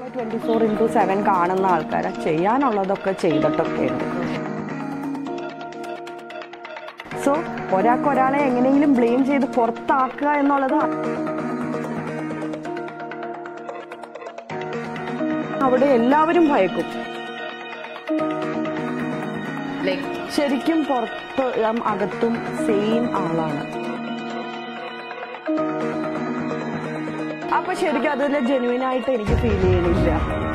Twenty four into seven കാണുന്ന ആൾക്കാരെ ചെയ്യാനുള്ളതൊക്കെ ചെയ്തിട്ടൊക്കെ ഉണ്ട് സോ ഒരാൾക്ക് ഒരാളെ എങ്ങനെയെങ്കിലും ബ്ലെയിം ചെയ്ത് പുറത്താക്കുക എന്നുള്ളത് അവിടെ എല്ലാവരും ഭയക്കും ലൈക്ക് ശരിക്കും പുറത്ത് ഉം, അകത്തും സെയിം ആളാണ് അപ്പൊ ശരിക്കും അതിൽ ജെന്യൂൻ ആയിട്ട് എനിക്ക് ഫീൽ ചെയ്യണില്ല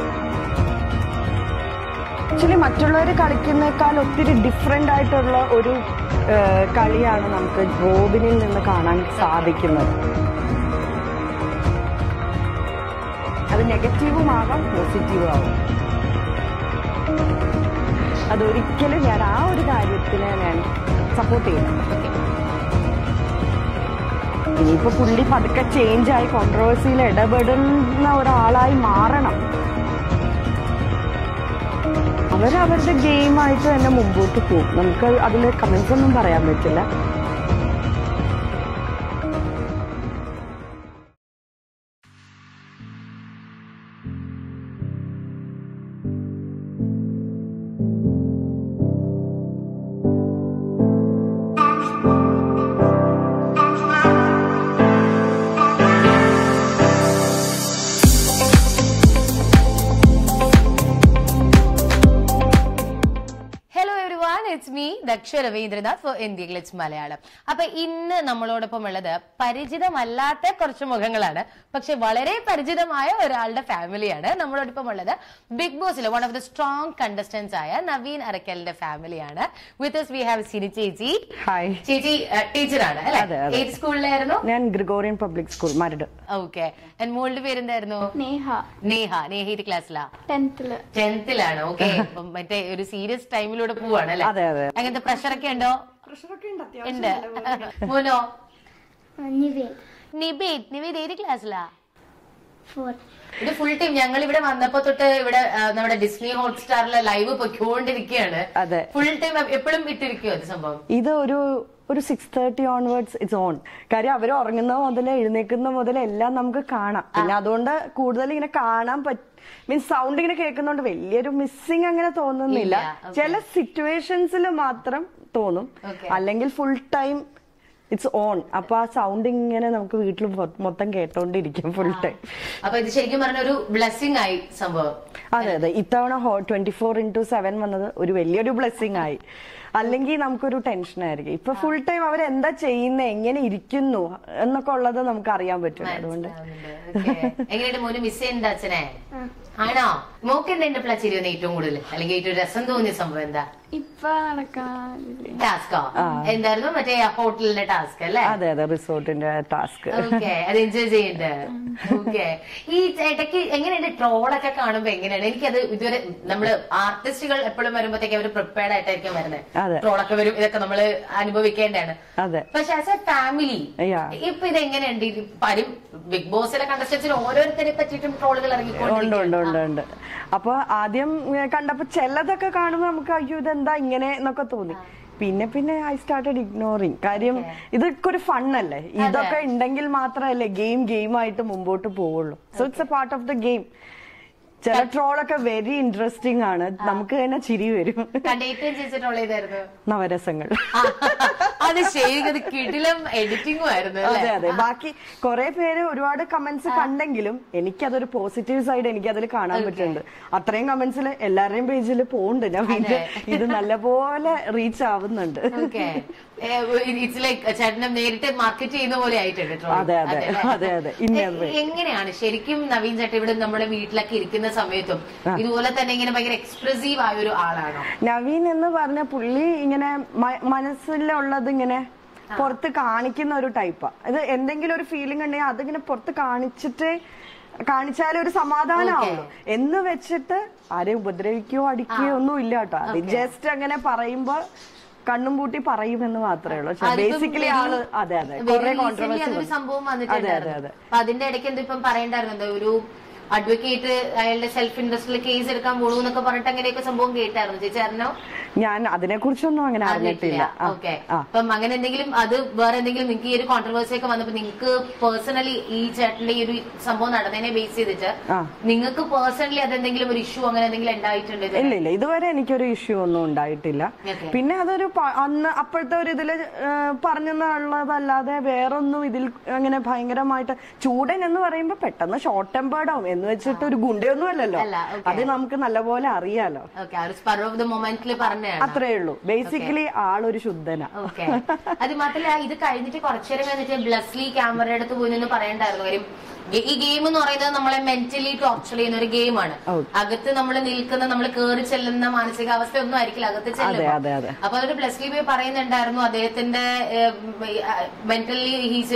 ആക്ച്വലി മറ്റുള്ളവർ കളിക്കുന്നേക്കാൾ ഒത്തിരി ഡിഫറെന്റ് ആയിട്ടുള്ള ഒരു ആ, കളിയാണ് നമുക്ക് റോബിനിൽ നിന്ന് കാണാൻ സാധിക്കുന്നത് അത് നെഗറ്റീവും ആകാം പോസിറ്റീവും ആവാം അതൊരിക്കലും ഞാൻ ആ ഒരു കാര്യത്തിനെ ഞാൻ സപ്പോർട്ട് ചെയ്യുന്നു ഇനിയിപ്പോ പുള്ളി പതുക്കെ ചേഞ്ച് ആയി കോൺട്രവേഴ്സിയിൽ ഇടപെടുന്ന ഒരാളായി മാറണം അവരവരുടെ ഗെയിമായിട്ട് തന്നെ മുമ്പോട്ട് പോകും നമുക്ക് അതിൽ കമന്റ്സ് ഒന്നും പറയാൻ പറ്റില്ല hello everyone it's me Daksha Ravindranath for India Glitz Malayalam അപ്പൊ ഇന്ന് നമ്മളോടൊപ്പം ഉള്ളത് പരിചിതമല്ലാത്ത കുറച്ച് മുഖങ്ങളാണ് പക്ഷെ വളരെ പരിചിതമായ ഒരാളുടെ ഫാമിലിയാണ് നമ്മളോടൊപ്പം ഉള്ളത് ബിഗ് ബോസിലെ one of the strong contestants ആയ നവീൻ അറക്കലിന്റെ ഫാമിലിയാണ് with us we have Sini ചേച്ചി ഹായ് ചേച്ചി ടീച്ചറാണ് അല്ലെ അതെ, അതെ. ഏത് സ്കൂളിലായിരുന്നു ഞാൻ Gregorian public school Maradu okay മോളുടെ പേരെന്തായിരുന്നു നേഹ നേഹ നേഹ ഏത് ക്ലാസ്സിലാ ടെൻത്തില് ടെൻത്തിലാണ് ഓക്കെ മറ്റേ ഒരു സീരിയസ് ടൈമിലൂടെ പോവാണ് അല്ലെ അതെ, അതെ. അങ്ങനത്തെ പ്രഷറൊക്കെ ഉണ്ടോ ഉണ്ട് മോനോ നിവേൻ നിബേത് നിവേദ് ഏത് ക്ലാസ്സിലാ ഫോർ ഇത് ഫുൾ ടൈം ഞങ്ങൾ ഇവിടെ വന്നപ്പോ തൊട്ട് ഇവിടെ ആ, നമ്മുടെ ഡിസ്നി ഹോട്ട്സ്റ്റാറിലെ ലൈവ് പൊയ്ക്കൊണ്ടിരിക്കുകയാണ് അതെ. ഫുൾ ടൈം എപ്പോഴും ഇട്ടിരിക്കുവോ ഇത് സംഭവം ഇത് ഒരു ഒരു six thirty onwards it's on കാര്യം അവർ ഉറങ്ങുന്ന മുതൽ എഴുന്നേക്കുന്ന മുതൽ എല്ലാം നമുക്ക് കാണാം പിന്നെ അതുകൊണ്ട് കൂടുതൽ ഇങ്ങനെ കാണാൻ പറ്റും മീൻസ് സൗണ്ട് ഇങ്ങനെ കേൾക്കുന്നോണ്ട് വലിയൊരു മിസ്സിങ് അങ്ങനെ തോന്നുന്നില്ല ഇല്ല, okay. ചില സിറ്റുവേഷൻസിൽ മാത്രം തോന്നും Okay. അല്ലെങ്കിൽ ഫുൾ ടൈം ഇറ്റ്സ് ഓൺ അപ്പൊ ആ സൗണ്ട് ഇങ്ങനെ നമുക്ക് വീട്ടിൽ മൊത്തം കേട്ടോണ്ടിരിക്കും ഫുൾ ടൈം അപ്പൊ ഇത് ശരിക്കും പറഞ്ഞ ഒരു ബ്ലെസ്സിങ് ആയി സംഭവം അതെ അതെ ഇത്തവണ ട്വന്റി ഫോർ ഇൻറ്റു സെവൻ വന്നത് ഒരു വലിയൊരു ബ്ലെസ്സിങ് ആയി അല്ലെങ്കിൽ നമുക്കൊരു ടെൻഷൻ ആയിരിക്കും ഇപ്പൊ ഫുൾ ടൈം അവർ എന്താ ചെയ്യുന്നത് എങ്ങനെ ഇരിക്കുന്നു എന്നൊക്കെ ഉള്ളത് നമുക്ക് അറിയാൻ പറ്റും അതുകൊണ്ട് മനസ്സിലാവുന്നുണ്ട്. Okay. എങ്ങനെയുണ്ട് മോന് മിസ് ചെയ്യുന്നുണ്ട് അച്ഛനെ ആണോ മോക്ക് എന്താ എന്റെ പ്ലച്ചിരി വന്ന ഏറ്റവും കൂടുതൽ അല്ലെങ്കിൽ ഏറ്റവും രസം തോന്നിയ സംഭവം എന്താ ഇപ്പൊ നടക്കാനില്ലേ ടാസ്കോ എന്തായിരുന്നു മറ്റേ ഹോട്ടലിന്റെ ടാസ്ക് അല്ലേ അതെ അതെ റിസോർട്ടിന്റെ ടാസ്ക് ഓക്കെ അത് എൻജോയ് ചെയ്യുന്നുണ്ട് ഓക്കെ ഈ ഇടയ്ക്ക് എങ്ങനെയുണ്ട് ട്രോളൊക്കെ കാണുമ്പോ എങ്ങനെയാണ് എനിക്കത് ഇതുവരെ നമ്മള് ആർട്ടിസ്റ്റുകൾ എപ്പോഴും വരുമ്പോഴത്തേക്ക് അവർ പ്രിപ്പയർഡ് ആയിട്ടായിരിക്കും അതെ. വരുന്നത് ട്രോളൊക്കെ വരും ഇതൊക്കെ നമ്മള് അനുഭവിക്കേണ്ടതാണ് അതെ പക്ഷെ ആസ് എ ഫാമിലി Yeah. ഇപ്പൊ ഇത് എങ്ങനെയുണ്ട് ഇത് പരും ബിഗ് ബോസിലെ കണ്ടസ്റ്റൻസിന് ഓരോരുത്തരെ പറ്റിയിട്ടും ട്രോളുകൾ ഉണ്ട് ഉണ്ട് ഇറങ്ങിക്കൊണ്ടിരിക്കുകയാണ് ഉണ്ട് ഉണ്ട് അപ്പൊ ആദ്യം ഏ, കണ്ടപ്പോ ചിലതൊക്കെ കാണുമ്പോ നമുക്ക് അയ്യോ ഇതെന്താ ഇങ്ങനെ എന്നൊക്കെ തോന്നി പിന്നെ പിന്നെ ഐ സ്റ്റാർട്ടഡ് ഇഗ്നോറിങ് കാര്യം ഇതൊക്കെ ഒരു ഫണ്ണല്ലേ ഇതൊക്കെ ഉണ്ടെങ്കിൽ മാത്രമല്ലേ ഗെയിം ഗെയിം ആയിട്ട് മുമ്പോട്ട് പോവുള്ളൂ so it's a part of the game ചില ട്രോളൊക്കെ വെരി ഇൻട്രസ്റ്റിംഗ് ആണ് നമുക്ക് തന്നെ ചിരി വരും കണ്ട ഏറ്റവും ചേച്ചി ട്രോൾ ചെയ്തായിരുന്നു നവരസങ്ങൾ ആ, അത് ശരിക്കും കിടിലം എഡിറ്റിംഗും ആയിരുന്നു അതെ അല്ലേ അതെ ബാക്കി കുറെ പേര് ഒരുപാട് കമന്റ്സ് കണ്ടെങ്കിലും എനിക്കതൊരു പോസിറ്റീവ് സൈഡ് എനിക്ക് അതിൽ കാണാൻ പറ്റുന്നുണ്ട് അത്രയും കമന്റ്സിൽ എല്ലാവരുടെയും പേജിൽ പോകുന്നുണ്ട് ഞാൻ വീണ്ടും ഇത് നല്ലപോലെ റീച്ച് ആവുന്നുണ്ട് ഓക്കെ ഇറ്റ്സ് ലൈക്ക് ചേട്ടനെ നേരിട്ട് മാർക്കറ്റ് ചെയ്യുന്ന പോലെ ആയിട്ടുണ്ട് troll. അതെ, അതെ. അല്ലേ? അതെ, അതെ. In a way. എ- എങ്ങനെയാണ് ശരിക്കും നവീൻ ചേട്ടൻ ഇവിടെ നമ്മുടെ വീട്ടിലൊക്കെ ഇരിക്കുന്ന സമയത്തും ഇതുപോലെ തന്നെ ഇങ്ങനെ ഭയങ്കര എക്സ്പ്രസീവ് ആയ ഒരു ആളാണോ നവീൻ എന്ന് പറഞ്ഞ പുള്ളി ഇങ്ങനെ മ- മനസ്സിലുള്ളത് ഇങ്ങനെ പുറത്ത് കാണിക്കുന്ന ഒരു ടൈപ്പാ ഇത് എന്തെങ്കിലും ഒരു ഫീലിംഗ് ഉണ്ടെങ്കിൽ അതിങ്ങനെ പുറത്ത് കാണിച്ചിട്ട് കാണിച്ചാലേ ഒരു സമാധാനമാവുള്ളൂ എന്ന് വെച്ചിട്ട് ആരെയും ഉപദ്രവിക്കുകയോ അടിക്കുകയോ ഒന്നും ഇല്ല കേട്ടോ അത് ജസ്റ്റ് അങ്ങനെ പറയുമ്പോ കണ്ണും പൂട്ടി പറയുമെന്ന് മാത്രമേ ഉള്ളൂ അതിപ്പം ബേസിക്കലി very- ആള് അതെ അതെ very കുറെ recently അതൊരു സംഭവം കോൺട്രവേഴ്സി അതെ അതെ വന്നിട്ടുണ്ടായിരുന്നു അതെ അപ്പൊ അതിന്റെ ഇടയ്ക്ക് എന്ത് ഇപ്പം പറയണ്ടായിരുന്നു എന്താ ഒരു അഡ്വക്കേറ്റ് അയാളുടെ സെൽഫ് ഇൻട്രസ്റ്റിൽ കേസ് എടുക്കാൻ പോണു എന്നൊക്കെ പറഞ്ഞിട്ട് അങ്ങനെയൊക്കെ സംഭവം കേട്ടായിരുന്നു ചേച്ചി അറിഞ്ഞോ ഞാൻ അതിനെ കുറിച്ചൊന്നും അങ്ങനെ അറിഞ്ഞിട്ടില്ല ആ, ഓക്കെ ആ. അപ്പം അങ്ങനെ എന്തെങ്കിലും അത് വേറെ എന്തെങ്കിലും നിങ്ങൾക്ക് ഈ ഒരു കോൺട്രവേഴ്സി ഒക്കെ വന്നപ്പോ നിങ്ങൾക്ക് പേഴ്സണലി ഈ ചേട്ടന്റെ ഈ ഒരു സംഭവം നടന്നതിനെ ബേസ് ചെയ്തിട്ട് ആ. നിങ്ങൾക്ക് പേഴ്സണലി അതെന്തെങ്കിലും ഒരു ഇഷ്യൂ അങ്ങനെ എന്തെങ്കിലും ഉണ്ടായിട്ടുണ്ട് ഇത്? ഇല്ല ഇല്ല ഇതുവരെ എനിക്കൊരു ഇഷ്യൂ ഒന്നും ഉണ്ടായിട്ടില്ല Okay. പിന്നെ അതൊരു പ- അന്ന് അപ്പോഴത്തെ ഒരു ഇതില് പറഞ്ഞെന്നുള്ളതല്ലാതെ വേറൊന്നും ഇതിൽ അങ്ങനെ ഭയങ്കരമായിട്ട് ചൂടൻ എന്ന് പറയുമ്പോ പെട്ടെന്ന് ഷോർട്ട് ടെമ്പേർഡ് ആവും എന്ന് വെച്ചിട്ട് ഒരു ഗുണ്ടയൊന്നും അല്ലല്ലോ അല്ല, okay. അത് നമുക്ക് നല്ലപോലെ അറിയാലോ ഓക്കെ ആ ഒരു സ്പർ ഓഫ് ദ മൊമെന്റിൽ പറഞ്ഞതാണ് അത്രേ ഉള്ളൂ ബേസിക്കലി ആളൊരു ശുദ്ധന ഓക്കെ അത് മാത്രല്ല ഇത് കഴിഞ്ഞിട്ട് കുറച്ചേരം കഴിഞ്ഞിട്ട് ബ്ലസ്ലി ക്യാമറയുടെ അടുത്ത് പോയി നിന്ന് പറയണ്ടായിരുന്നു കാര്യം ഗെ- ഈ ഗെയിം എന്ന് പറയുന്നത് നമ്മളെ മെന്റലി ടോർച്ചർ ചെയ്യുന്ന ഒരു ഗെയിമാണ് Okay. അകത്ത് നമ്മൾ നിൽക്കുന്ന നമ്മൾ കയറി ചെല്ലുന്ന മാനസികാവസ്ഥ ഒന്നും ആയിരിക്കില്ല അകത്ത് അതെ ചെല്ലുമ്പോൾ അതെ അതെ അപ്പൊ അതൊരു ബ്ലസ്ലി പോയി പറയുന്നുണ്ടായിരുന്നു അദ്ദേഹത്തിന്റെ മെന്റലി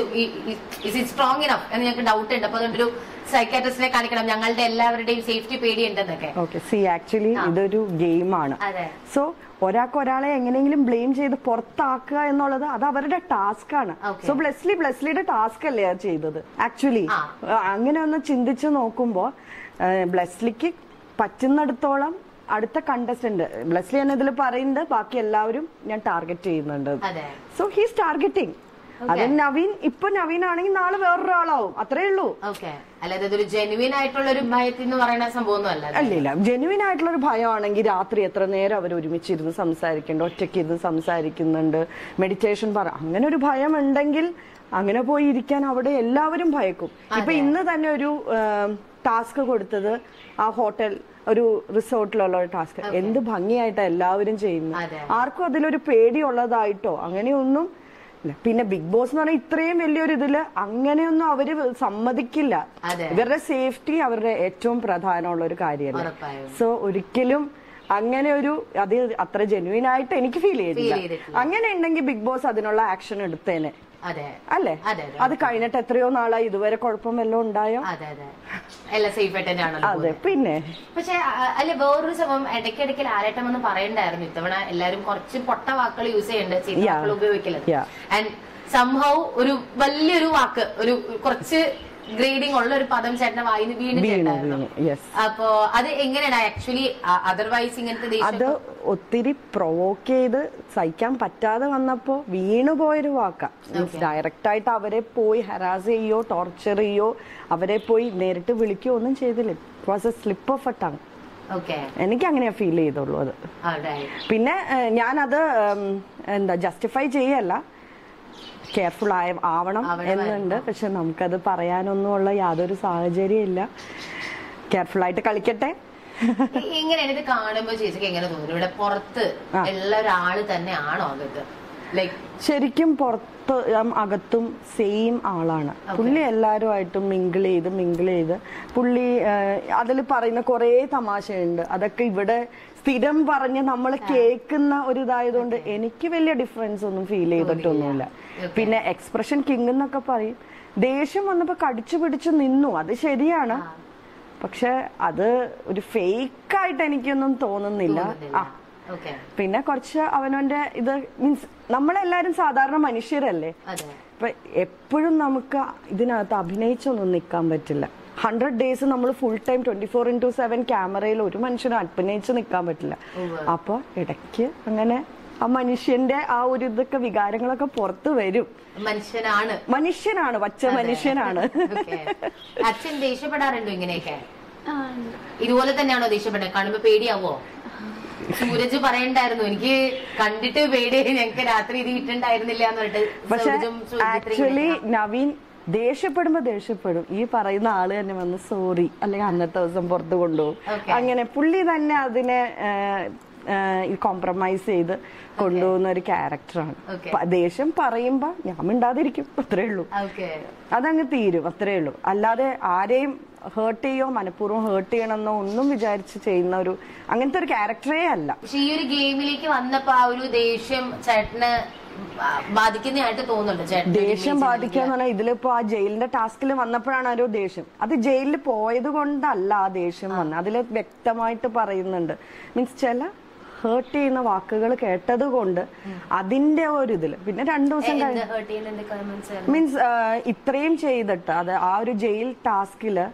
ഈസ് സ്ട്രോങ് ഇനഫ് എന്ന് ഞങ്ങൾക്ക് ഡൗട്ട് ഉണ്ട് അപ്പൊ അതുകൊണ്ടൊരു സൈക്കാട്രിസ്റ്റിനെ കാണിക്കണം ഞങ്ങളുടെ എല്ലാവരുടെയും സേഫ്റ്റി പേടിയുണ്ടെന്നൊക്കെ ഓക്കെ സി ആക്ച്വലി ഇതൊരു ഗെയിമാണ് അതെ സോ ഒരാൾക്ക് ഒരാളെ എങ്ങനെയെങ്കിലും ബ്ലെയിം ചെയ്ത് പുറത്താക്കുക എന്നുള്ളത് അത് അവരുടെ ടാസ്ക് ആണ് Okay. സോ ബ്ലെസ്ലി ബ്ലെസ്ലിയുടെ ടാസ്ക് അല്ലേ അത് ചെയ്തത് ആക്ച്വലി ആ. അങ്ങനെ ഒന്ന് ചിന്തിച്ചു നോക്കുമ്പോ ബ്ലെസ്ലിക്ക് പറ്റുന്നിടത്തോളം അടുത്ത കണ്ടസ്റ്റന്റ് ബ്ലെസ്ലി തന്നെ ഇതിൽ പറയുന്നുണ്ട് ബാക്കി എല്ലാവരും ഞാൻ ടാർഗറ്റ് ചെയ്യുന്നുണ്ട് അതെ സോ ഹീസ് ടാർഗറ്റിംഗ് അത് നവീൻ ഇപ്പൊ നവീൻ ആണെങ്കിൽ നാളെ വേറൊരാളാവും അത്രേ ഉള്ളൂ ഓക്കെ അല്ലാതെ ഇതൊരു ജെനുവിൻ ആയിട്ടുള്ള ഒരു ഭയത്തിൽ എന്ന് പറയുന്ന സംഭവമൊന്നും അല്ല അല്ല ഇല്ല ജെനുവിൻ ആയിട്ടുള്ള ഒരു ഭയമാണെങ്കിൽ രാത്രി എത്ര നേരം അവർ ഒരുമിച്ചിരുന്ന് സംസാരിക്കുന്നുണ്ട് ഒറ്റയ്ക്ക് ഇരുന്ന് സംസാരിക്കുന്നുണ്ട് മെഡിറ്റേഷൻ പറ അങ്ങനെ ഒരു ഭയം ഉണ്ടെങ്കിൽ അങ്ങനെ പോയി ഇരിക്കാൻ അവിടെ എല്ലാവരും ഭയക്കും ഇപ്പൊ ഇന്ന് തന്നെ ഒരു ടാസ്ക് കൊടുത്തത് ആ ഹോട്ടൽ ഒരു റിസോർട്ടിലുള്ള ഒരു ടാസ്ക് എന്ത് ഭംഗിയായിട്ടാ എല്ലാവരും ചെയ്യുന്നത് അതെ. ആർക്കും അതിലൊരു പേടിയുള്ളതായിട്ടോ അങ്ങനെയൊന്നും ഇല്ല പിന്നെ ബിഗ് ബോസ് എന്ന് പറഞ്ഞാൽ ഇത്രയും വലിയൊരു ഇതില് അങ്ങനെയൊന്നും അവര് സമ്മതിക്കില്ല അതെ. ഇവരുടെ സേഫ്റ്റി അവരുടെ ഏറ്റവും പ്രധാനമുള്ള ഒരു കാര്യമല്ല ഉറപ്പായും സോ ഒരിക്കലും അങ്ങനെ ഒരു അത് അത്ര ജെന്യൂൻ ആയിട്ട് എനിക്ക് ഫീൽ ചെയ്തില്ല ചെയ്തിട്ടില്ല. അങ്ങനെ ഉണ്ടെങ്കിൽ ബിഗ് ബോസ് അതിനുള്ള ആക്ഷൻ എടുത്തേനെ അതെ അല്ലേ അതെ, അതെ. അത് കഴിഞ്ഞിട്ട് എത്രയോ നാളായി ഇതുവരെ കുഴപ്പം വല്ലതും ഉണ്ടായോ അതെ അതെ എല്ലാം സേഫ് ആയിട്ട് തന്നെയാണല്ലോ അതെ പിന്നെ പക്ഷെ അ- അല്ല വേറൊരു സംഭവം ഇടയ്ക്കിടയ്ക്ക് ലാലേട്ടം എന്ന് പറയണ്ടായിരുന്നു ഇത്തവണ എല്ലാരും കുറച്ച് പൊട്ട വാക്കുകൾ യൂസ് ചെയ്യുന്നുണ്ട് ചീത്ത Yeah. വാക്കുകൾ ഉപയോഗിക്കരുത് Yeah. ആൻഡ് സംഭവ ഒരു വലിയൊരു വാക്ക് ഒരു കുറച്ച് ഗ്രേഡിംഗ് ഉള്ള ഒരു പദം ചേട്ടന്റെ വായിന്ന് വീണു വീണിട്ടുണ്ടായിരുന്നു വീണു യെസ് അപ്പോ അത് എങ്ങനെയാണ് ആക്ച്വലി അതർവൈസ് ഇങ്ങനത്തെ ദേഷ്യം അത് ഒത്തിരി പ്രൊവോക്ക് ചെയ്ത് സഹിക്കാൻ പറ്റാതെ വന്നപ്പോ വീണുപോയൊരു വാക്ക മീൻസ് ഡയറക്റ്റ് ആയിട്ട് അവരെ പോയി ഹരാസ് ചെയ്യോ ടോർച്ചർ ചെയ്യോ അവരെ പോയി നേരിട്ട് വിളിക്കുകയോ ഒന്നും ചെയ്തില്ല it was a slip of a tongue okay എനിക്ക് അങ്ങനെയാ ഫീൽ ചെയ്തുള്ളൂ അത് പിന്നെ ഏഹ്, ഞാനത് ഉം, എന്താ ജസ്റ്റിഫൈ ചെയ്യല്ല കെയർഫുൾ ആയ ആവണം എന്നുണ്ട് പക്ഷെ നമുക്കത് പറയാനൊന്നുമുള്ള യാതൊരു സാഹചര്യം ഇല്ല കെയർഫുൾ ആയിട്ട് കളിക്കട്ടെ എങ്ങനെയാണ് ഇത് കാണുമ്പോ ചേച്ചിക്ക് എങ്ങനെ തോന്നുന്നു ഇവിടെ പുറത്ത് ഉള്ള ഒരാള് തന്നെയാണോ അകത്ത് ലൈക്ക് ശരിക്കും പുറത്ത് ഉം, അകത്തും സെയിം ആളാണ് പുള്ളി എല്ലാവരുമായിട്ടും മിങ്കിൾ ചെയ്ത് മിങ്കിൾ ചെയ്ത് പുള്ളി അതിൽ പറയുന്ന കുറേ തമാശയുണ്ട് അതൊക്കെ ഇവിടെ സ്ഥിരം പറഞ്ഞ് നമ്മൾ കേൾക്കുന്ന ഒരു ഇതായതുകൊണ്ട് എനിക്ക് വലിയ ഡിഫറൻസ് ഒന്നും ഫീൽ ചെയ്തിട്ടൊന്നുമില്ല പിന്നെ എക്സ്പ്രഷൻ കിങ് എന്നൊക്കെ പറയും ദേഷ്യം വന്നപ്പോ കടിച്ചു പിടിച്ച് നിന്നു അത് ശരിയാണ് പക്ഷെ അത് ഒരു ഫേക്ക് ആയിട്ട് എനിക്കൊന്നും തോന്നുന്നില്ല ആ ഓക്കെ പിന്നെ കുറച്ച് അവനവന്റെ ഇത് മീൻസ് നമ്മളെല്ലാരും സാധാരണ മനുഷ്യരല്ലേ അതെ ഇപ്പൊ എപ്പോഴും നമുക്ക് ഇതിനകത്ത് അഭിനയിച്ചൊന്നും നിൽക്കാൻ പറ്റില്ല ഹൺഡ്രഡ് ഡേയ്സ് നമ്മൾ full time twenty four into seven ക്യാമറയിൽ ഒരു മനുഷ്യനും അഭിനയിച്ച് നിൽക്കാൻ പറ്റില്ല അപ്പൊ ഇടയ്ക്ക് അങ്ങനെ ആ മനുഷ്യന്റെ ആ ഒരു ഇതൊക്കെ വികാരങ്ങളൊക്കെ പുറത്തു വരും മനുഷ്യനാണ് മനുഷ്യനാണ് പച്ച മനുഷ്യനാണ് Okay. അച്ഛൻ ദേഷ്യപ്പെടാറുണ്ടോ ഇങ്ങനെയൊക്കെ ആ ഉണ്ട്. ഇതുപോലെ തന്നെയാണോ ദേഷ്യപ്പെടുന്നത് കാണുമ്പോ പേടിയാവോ സൂരജ് പറയണ്ടായിരുന്നു എനിക്ക് കണ്ടിട്ട് പേടിയായി ഞങ്ങക്ക് രാത്രി ഇത് കിട്ടുണ്ടായിരുന്നില്ല എന്ന് പറഞ്ഞിട്ട് പക്ഷെ സൂരജും സുജിത്രയും ആക്ച്വലി ഇങ്ങനെ. നവീൻ ദേഷ്യപ്പെടുമ്പോ ദേഷ്യപ്പെടും ഈ പറയുന്ന ആള് തന്നെ വന്ന് സോറി അല്ലെങ്കിൽ അന്നത്തെ ദിവസം പുറത്ത് കൊണ്ടുപോകും Okay. അങ്ങനെ പുള്ളി തന്നെ അതിനെ കോംപ്രമൈസ് ചെയ്ത് കൊണ്ടുപോകുന്ന ഒരു ക്യാരക്ടറാണ് Okay. ദേഷ്യം പറയുമ്പോ ഞാൻ മിണ്ടാതിരിക്കും അത്രേ ഉള്ളൂ Okay. അതങ്ങ് തീരും അത്രേ ഉള്ളൂ അല്ലാതെ ആരെയും ഹേർട്ട് ചെയ്യോ മനഃപൂർവ്വം ഹേർട്ട് ചെയ്യണമെന്നോ ഒന്നും വിചാരിച്ച് ചെയ്യുന്ന ഒരു അങ്ങനത്തെ ഒരു ക്യാരക്ടറേ അല്ല പക്ഷെ ഈ ഒരു ഗെയിമിലേക്ക് വന്നപ്പോ ആ ഒരു ദേഷ്യം ചേട്ടന് ബാ- ബാധിക്കുന്നതായിട്ട് തോന്നുന്നുണ്ട് ചേട്ടൻ ദേഷ്യം ബാധിക്കുക എന്ന് പറഞ്ഞാൽ ഇതിലിപ്പോ ആ ജയിലിന്റെ ടാസ്കിൽ വന്നപ്പോഴാണ് ആ ഒരു ദേഷ്യം അത് ജയിലിൽ പോയത് കൊണ്ടല്ല ആ ദേഷ്യം വന്നത് അതിൽ വ്യക്തമായിട്ട് പറയുന്നുണ്ട് മീൻസ് ചില ഹേർട്ട് ചെയ്യുന്ന വാക്കുകൾ കേട്ടത് കൊണ്ട് അതിന്റെ ഒരു ഇതില് പിന്നെ രണ്ടു ദിവസം കഴിഞ്ഞ് ഹേർട്ട് ചെയ്യുന്നുണ്ട് കമന്റ്സ് മീൻസ് ഇത്രയും ചെയ്തിട്ട് അത് ആ ഒരു ജയിൽ ടാസ്കില്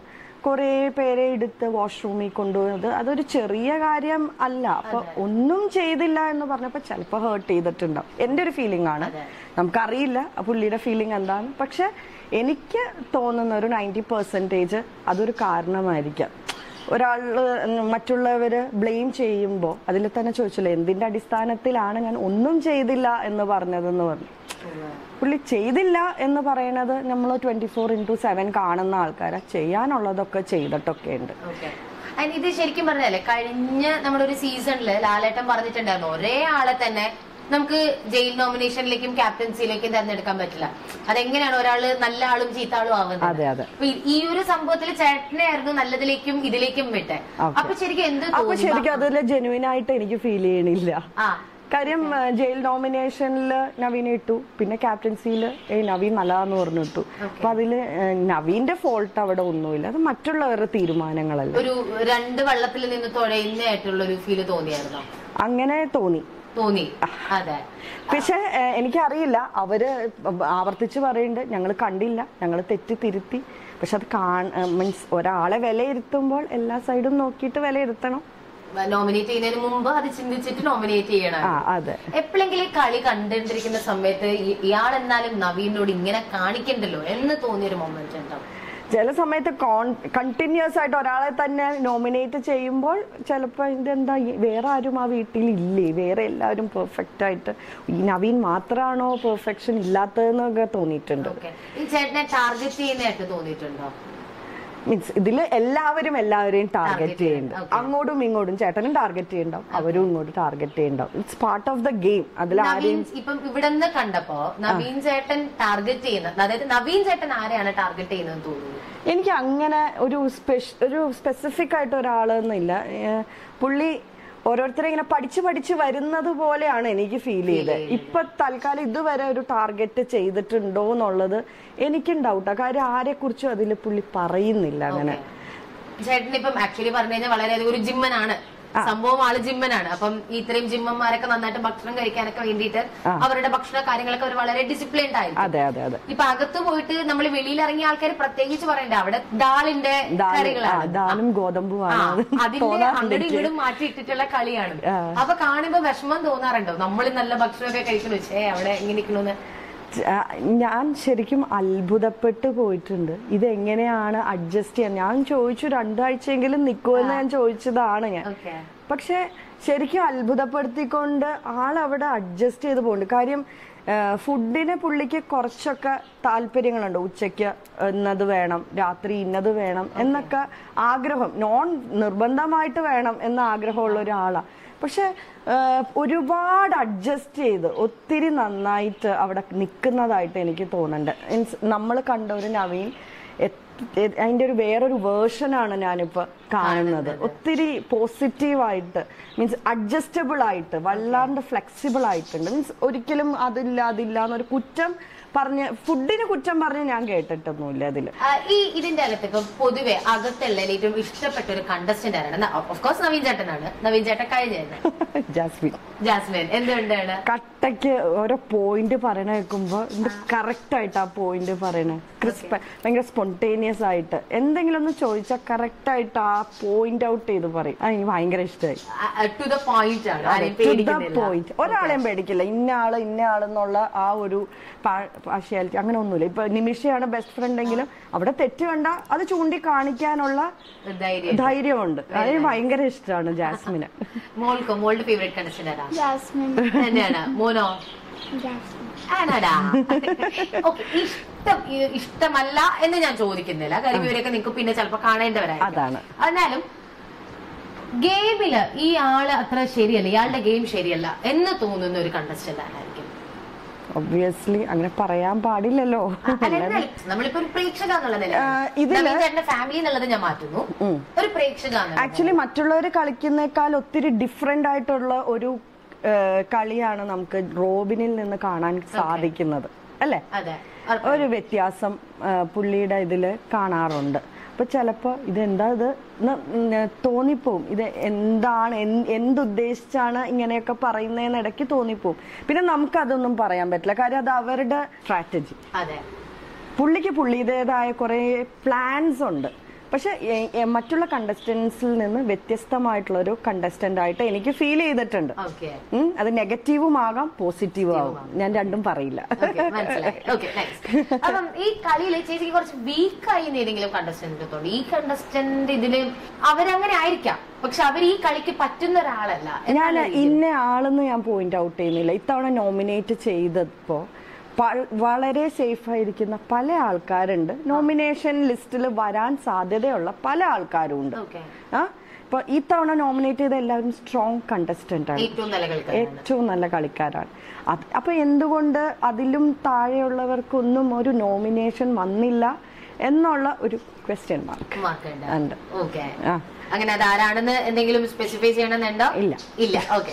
കുറേ പേരെ എടുത്ത് വാഷ്റൂമിൽ കൊണ്ടുപോകുന്നത് അതൊരു ചെറിയ കാര്യം അല്ല അപ്പൊ ഒന്നും ചെയ്തില്ല എന്ന് പറഞ്ഞപ്പോ ചിലപ്പോ ഹേർട്ട് ചെയ്തിട്ടുണ്ടാവും എന്റെ ഒരു ഫീലിംഗ് ആണ് നമുക്കറിയില്ല ആ പുള്ളിയുടെ ഫീലിംഗ് എന്താണ് പക്ഷെ എനിക്ക് തോന്നുന്ന ഒരു നയൻറ്റി പെർസെൻറ്റേജ് അതൊരു കാരണമായിരിക്കാം ഒരാൾ മറ്റുള്ളവര് ബ്ലെയിം ചെയ്യുമ്പോൾ അതിൽ തന്നെ ചോദിച്ചില്ല എന്തിന്റെ അടിസ്ഥാനത്തിലാണ് ഞാൻ ഒന്നും ചെയ്തില്ല എന്ന് പറഞ്ഞതെന്ന് പറഞ്ഞു പുള്ളി ചെയ്തില്ല എന്ന് പറയണത് നമ്മൾ ട്വന്റി ഫോർ ഇൻറ്റു സെവൻ കാണുന്ന ആൾക്കാരെ ചെയ്യാനുള്ളതൊക്കെ ചെയ്തിട്ടൊക്കെ ഉണ്ട് ഓക്കെ ഇത് ശരിക്കും പറഞ്ഞല്ലേ കഴിഞ്ഞ നമ്മുടെ ഒരു സീസണില് ലാലേട്ടൻ പറഞ്ഞിട്ടുണ്ടായിരുന്നു ഒരേ ആളെ തന്നെ നമുക്ക് ജയിൽ നോമിനേഷനിലേക്കും ക്യാപ്റ്റൻസിയിലേക്കും തെരഞ്ഞെടുക്കാൻ പറ്റില്ല അതെങ്ങനെയാണ് ഒരാള് നല്ല ആളും ചീത്ത ആളും ആവുന്നത് അതെ അതെ അപ്പൊ ഈ- ഈ ഒരു സംഭവത്തിൽ ചേട്ടനെയായിരുന്നു നല്ലതിലേക്കും ഇതിലേക്കും വിട്ടെ Okay. അപ്പൊ ശരിക്കും എന്ത് അപ്പൊ തോന്നി ശരിക്കും അതിൽ ജെനുവിൻ ആയിട്ട് എനിക്ക് ഫീൽ ചെയ്യണില്ല ആ കാര്യം ആ, ജയിൽ നോമിനേഷനിൽ നവീൻ ഇട്ടു പിന്നെ ക്യാപ്റ്റൻസിയിൽ ഏയ് നവീൻ നല്ലതാന്ന് പറഞ്ഞു ഇട്ടു അപ്പൊ അതില് ആ, നവീന്റെ ഫോൾട്ട് അവിടെ ഒന്നുമില്ല അത് മറ്റുള്ളവരുടെ തീരുമാനങ്ങളല്ല ഒരു രണ്ട് വള്ളത്തിൽ നിന്ന് തുഴയുന്നതായിട്ടുള്ള ഒരു ഫീല് തോന്നിയായിരുന്നോ അങ്ങനെ തോന്നി തോന്നി അതെ പക്ഷെ ഏഹ്, എനിക്കറിയില്ല അവര് ആവർത്തിച്ച് പറയുന്നുണ്ട് ഞങ്ങൾ കണ്ടില്ല ഞങ്ങൾ തെറ്റ് തിരുത്തി പക്ഷെ അത് മീൻസ് ഒരാളെ വിലയിരുത്തുമ്പോൾ എല്ലാ സൈഡും നോക്കിയിട്ട് വിലയിരുത്തണം നോമിനേറ്റ് ചെയ്യുന്നതിന് മുമ്പ് അത് ചിന്തിച്ചിട്ട് നോമിനേറ്റ് ചെയ്യണം ആ അതെ എപ്പോഴെങ്കിലും ഈ കളി കണ്ടിരിക്കുന്ന സമയത്ത് ഇ- ഇയാൾ എന്നാലും നവീനോട് ഇങ്ങനെ കാണിക്കണ്ടല്ലോ എന്ന് തോന്നിയൊരു മൊമെന്റ് ഉണ്ടോ ചില സമയത്ത് കണ്ടിന്യൂസ് ആയിട്ട് ഒരാളെ തന്നെ നോമിനേറ്റ് ചെയ്യുമ്പോൾ ചിലപ്പോൾ ഇതെന്താ ഈ വേറെ ആരും ആ വീട്ടിൽ ഇല്ലേ വേറെ എല്ലാവരും പെർഫെക്റ്റ് ആയിട്ട് ഈ നവീൻ മാത്രമാണോ പെർഫെക്ഷൻ ഇല്ലാത്തതെന്നൊക്കെ തോന്നിയിട്ടുണ്ട് ഓക്കെ ഈ ചേട്ടനെ ടാർഗറ്റ് ചെയ്യുന്നതായിട്ട് തോന്നിയിട്ടുണ്ടോ മീൻസ് ഇതിൽ എല്ലാവരും എല്ലാവരെയും Target ടാർഗറ്റ് ചെയ്യുന്നുണ്ട് ചെയ്യുന്നുണ്ട്. അങ്ങോട്ടും ഇങ്ങോട്ടും ചേട്ടനും ടാർഗറ്റ് ചെയ്യണ്ടാവും അവരും ഇങ്ങോട്ട് ടാർഗറ്റ് ചെയ്യണ്ടാവും it's part of the game അതിൽ നവീൻ ആരെയും ഇപ്പം ഇവിടെ നിന്ന് കണ്ടപ്പോ നവീൻ ചേട്ടൻ ടാർഗറ്റ് ചെയ്യുന്നത് അതായത് നവീൻ ചേട്ടൻ ആരെയാണ് ടാർഗറ്റ് ചെയ്യുന്നത് തോന്നുന്നു എനിക്ക് അങ്ങനെ ഒരു സ്പെഷ് ഒരു സ്പെസിഫിക് ആയിട്ട് ഒരാളെന്നില്ല ഏഹ് പുള്ളി ഓരോരുത്തരെ ഇങ്ങനെ പഠിച്ച് പഠിച്ച് വരുന്നത് പോലെയാണ് എനിക്ക് ഫീൽ ചെയ്തത് ഇപ്പൊ തൽക്കാലം ഇതുവരെ ഒരു ടാർഗറ്റ് ചെയ്തിട്ടുണ്ടോ എന്നുള്ളത് എനിക്കും ഡൗട്ടാ കാര്യം ആരെ കുറിച്ചും അതിൽ പുള്ളി പറയുന്നില്ല അങ്ങനെ ചേട്ടൻ ഇപ്പം ആക്ച്വലി പറഞ്ഞു കഴിഞ്ഞാൽ വളരെയധികം ഒരു ജിമ്മനാണ് സംഭവം ആള് ജിമ്മനാണ് അപ്പം ഇത്രയും ജിമ്മന്മാരൊക്കെ നന്നായിട്ട് ഭക്ഷണം കഴിക്കാനൊക്കെ വേണ്ടിയിട്ട് അവരുടെ ഭക്ഷണ കാര്യങ്ങളൊക്കെ അവർ വളരെ ഡിസിപ്ലിൻഡ് ആയിരിക്കും അതെ അതെ അതെ ഇപ്പൊ അകത്ത് പോയിട്ട് നമ്മൾ വെളിയിൽ ഇറങ്ങിയ ആൾക്കാർ പ്രത്യേകിച്ച് പറയണ്ട അവിടെ ദാളിന്റെ ദാലും- ആ, കറികളാണ് ദാലും ഗോതമ്പുമാണ് ആ, അത് അതിന്റെ തോന്നാറുണ്ട് അങ്ങോട്ടും എനിക്ക്. ഇങ്ങോട്ടും മാറ്റിയിട്ടിട്ടുള്ള കളിയാണ് അപ്പൊ കാണുമ്പോ വിഷമം തോന്നാറുണ്ടോ നമ്മൾ നല്ല ഭക്ഷണമൊക്കെ കഴിക്കണു ഛേ അവിടെ എങ്ങനെ ഇരിക്കണോന്ന് ആ, ഞാൻ ശരിക്കും അത്ഭുതപ്പെട്ട് പോയിട്ടുണ്ട് ഇതെങ്ങനെയാണ് അഡ്ജസ്റ്റ് ചെയ്യാൻ ഞാൻ ചോദിച്ചു രണ്ടാഴ്ചയെങ്കിലും നിൽക്കുമെന്ന് ഞാൻ ചോദിച്ചതാണ് ഞാൻ ഓക്കെ പക്ഷെ ശരിക്കും അത്ഭുതപ്പെടുത്തിക്കൊണ്ട് ആളവിടെ അഡ്ജസ്റ്റ് ചെയ്ത് പോകുന്നുണ്ട് കാര്യം ഫുഡിന് പുള്ളിക്ക് കുറച്ചൊക്കെ താല്പര്യങ്ങളുണ്ട് ഉച്ചയ്ക്ക് ഇന്നത് വേണം രാത്രി ഇന്നത് വേണം എന്നൊക്കെ ആഗ്രഹം നോൺ നിർബന്ധമായിട്ട് വേണം എന്ന ആഗ്രഹമുള്ള ഒരാളാണ് പക്ഷെ ഒരുപാട് അഡ്ജസ്റ്റ് ചെയ്ത് ഒത്തിരി നന്നായിട്ട് അവിടെ നിൽക്കുന്നതായിട്ട് എനിക്ക് തോന്നുന്നുണ്ട് മീൻസ് നമ്മൾ കണ്ട ഒരു നവീൻ എത്ര എ- അതിന്റെ ഒരു വേറൊരു വേർഷനാണ് ഞാനിപ്പോ കാണുന്നത് ഒത്തിരി പോസിറ്റീവായിട്ട് മീൻസ് അഡ്ജസ്റ്റബിൾ ആയിട്ട് വല്ലാണ്ട് ഫ്ലെക്സിബിൾ ആയിട്ടുണ്ട് മീൻസ് ഒരിക്കലും അതില്ല അതില്ല എന്നൊരു കുറ്റം പറഞ്ഞ് ഫുഡിന് കുറ്റം പറഞ്ഞ് ഞാൻ കേട്ടിട്ടൊന്നുമില്ല അതില് ആ, ഈ ഇതിന്റെ അകത്ത് ഇപ്പൊ പൊതുവെ അകത്തുള്ള ഏറ്റവും ഇഷ്ടപ്പെട്ട ഒരു കണ്ടസ്റ്റന്റ് ആരാണ് ഓഫ് കോഴ്സ് നവീൻ ചേട്ടനാണ് നവീൻ ചേട്ടൻ കഴിഞ്ഞായിരുന്നു ജാസ്മിൻ ജാസ്മിൻ എന്തുകൊണ്ടാണ് കട്ടയ്ക്ക് ഓരോ പോയിന്റ് പറയണ കേൾക്കുമ്പോ കറക്റ്റ് ആയിട്ട് ആ പോയിന്റ് പറയണേ ക്രിസ്പ ഭയങ്കര സ്പോണ്ടേനിയസ് ആയിട്ട് എന്തെങ്കിലും ഒന്ന് ചോദിച്ചാൽ കറക്റ്റ് ആയിട്ട് ആ പോയിന്റ് ഔട്ട് ചെയ്ത് പറയും അത് എനിക്ക് ഭയങ്കര ഇഷ്ടമായി ടു ദ പോയിന്റ് ആണ് ആരെയും To the പേടിക്കുന്നില്ല point. ഒരാളെയും പേടിക്കില്ല ഇന്ന ആള് ഇന്ന ആളെന്നുള്ള ആ ഒരു പാർഷ്യാലിറ്റി അങ്ങനെ ഒന്നുമില്ല ഇപ്പൊ നിമിഷയാണ് ബെസ്റ്റ് ഫ്രണ്ട് എങ്കിലും അവിടെ തെറ്റ് കണ്ട അത് ചൂണ്ടിക്കാണിക്കാനുള്ള ധൈര്യം ധൈര്യമുണ്ട് അത് ഭയങ്കര ഇഷ്ടമാണ് ജാസ്മിന് മോൾക്കോ മോളുടെ ഫേവറേറ്റ് കണ്ടസ്റ്റന്റ് ആരാ ജാസ്മിൻ തന്നെയാണ് മോനോ ജാസ്മിൻ ആണാടാ ഓക്കെ ഇഷ്ടം ഈ- ഇഷ്ടമല്ല എന്ന് ഞാൻ ചോദിക്കുന്നില്ല കാര്യം ഇവരൊക്കെ നിങ്ങൾക്ക് പിന്നെ ചിലപ്പോ കാണേണ്ടവരായിരിക്കും അതാണ്. എന്നാലും ഗെയിമില് ഈ ആള് അത്ര ശരിയല്ല ഇയാളുടെ ഗെയിം ശരിയല്ല എന്ന് തോന്നുന്ന ഒരു കണ്ടസ്റ്റന്റ് ആരായിരിക്കും ഒബ്വിയസ്ലി അങ്ങനെ പറയാൻ പാടില്ലല്ലോ അല്ല, എന്നാലും നമ്മളിപ്പോ ഒരു പ്രേക്ഷക എന്നുള്ള നിലയിൽ ആ, ഇതില് നവീൻ ചേട്ടന്റെ ഫാമിലി എന്നുള്ളത് ഞാൻ മാറ്റുന്നു ഒരു പ്രേക്ഷക എന്നുള്ള ആക്ച്വലി മറ്റുള്ളവർ കളിക്കുന്നേക്കാൾ ഒത്തിരി ഡിഫറെന്റ് ആയിട്ടുള്ള ഒരു ആ, കളിയാണ് നമുക്ക് റോബിനിൽ നിന്ന് കാണാൻ സാധിക്കുന്നത് അല്ലേ അതെ ഒരു വ്യത്യാസം ആ, പുള്ളിയുടെ ഇതില് കാണാറുണ്ട് അപ്പൊ ചിലപ്പോ ഇതെന്താ ഇത് എന്ന് ഉം തോന്നിപ്പോവും ഇത് എന്താണ് എന്ത് എന്തുദ്ദേശിച്ചാണ് ഇങ്ങനെയൊക്കെ പറയുന്നതെന്ന് ഇടയ്ക്ക് തോന്നിപ്പോവും പിന്നെ നമുക്ക് അതൊന്നും പറയാൻ പറ്റില്ല കാര്യം അത് അവരുടെ സ്ട്രാറ്റജി അതെ പുള്ളിക്ക് പുള്ളിയുടേതായ കുറെ പ്ലാൻസ് ഉണ്ട് പക്ഷെ എ- എ- മറ്റുള്ള കണ്ടസ്റ്റൻസിൽ നിന്ന് വ്യത്യസ്തമായിട്ടുള്ള ഒരു കണ്ടസ്റ്റന്റ് ആയിട്ട് എനിക്ക് ഫീൽ ചെയ്തിട്ടുണ്ട് ഓക്കെ ഉം, അത് നെഗറ്റീവും ആകാം പോസിറ്റീവും ആകും ഞാൻ രണ്ടും പറയില്ല ഓക്കെ മനസ്സിലായി ഓക്കെ അപ്പം ഈ കളിയിൽ ചേച്ചിക്ക് കുറച്ച് വീക്കായി ഏതെങ്കിലും കണ്ടസ്റ്റന്റ് തോന്നി ഈ കണ്ടസ്റ്റന്റ് ഇതില് അവരങ്ങനെ ആയിരിക്കാം പക്ഷെ അവർ ഈ കളിക്ക് പറ്റുന്ന ഒരാളല്ല ഞാൻ എന്നുള്ള രീതിയിൽ. ഇന്ന ആളെന്ന് ഞാൻ പോയിന്റ് ഔട്ട് ചെയ്യുന്നില്ല ഇത്തവണ നോമിനേറ്റ് ചെയ്തപ്പോ പ- വളരെ സേഫ് ആയിരിക്കുന്ന പല ആൾക്കാരുണ്ട് നോമിനേഷൻ ലിസ്റ്റിൽ വരാൻ സാധ്യതയുള്ള പല ആൾക്കാരും ഉണ്ട് ഓക്കെ ആ ഇപ്പൊ ഇത്തവണ നോമിനേറ്റ് ചെയ്ത എല്ലാവരും സ്ട്രോങ് കണ്ടസ്റ്റന്റ് ആണ് ഏറ്റവും നല്ല കളിക്കാരാണ് ഏറ്റവും നല്ല കളിക്കാരാണ് അത് അപ്പൊ എന്തുകൊണ്ട് അതിലും താഴെയുള്ളവർക്കൊന്നും ഒരു നോമിനേഷൻ വന്നില്ല എന്നുള്ള ഒരു ക്വസ്റ്റ്യൻ മാർക്ക് മാർക്കുണ്ട് ഉണ്ട് ഓക്കെ ആ അങ്ങനെ അത് ആരാണെന്ന് എന്തെങ്കിലും സ്പെസിഫൈ ചെയ്യണമെന്നുണ്ടോ ഇല്ല. ഇല്ല okay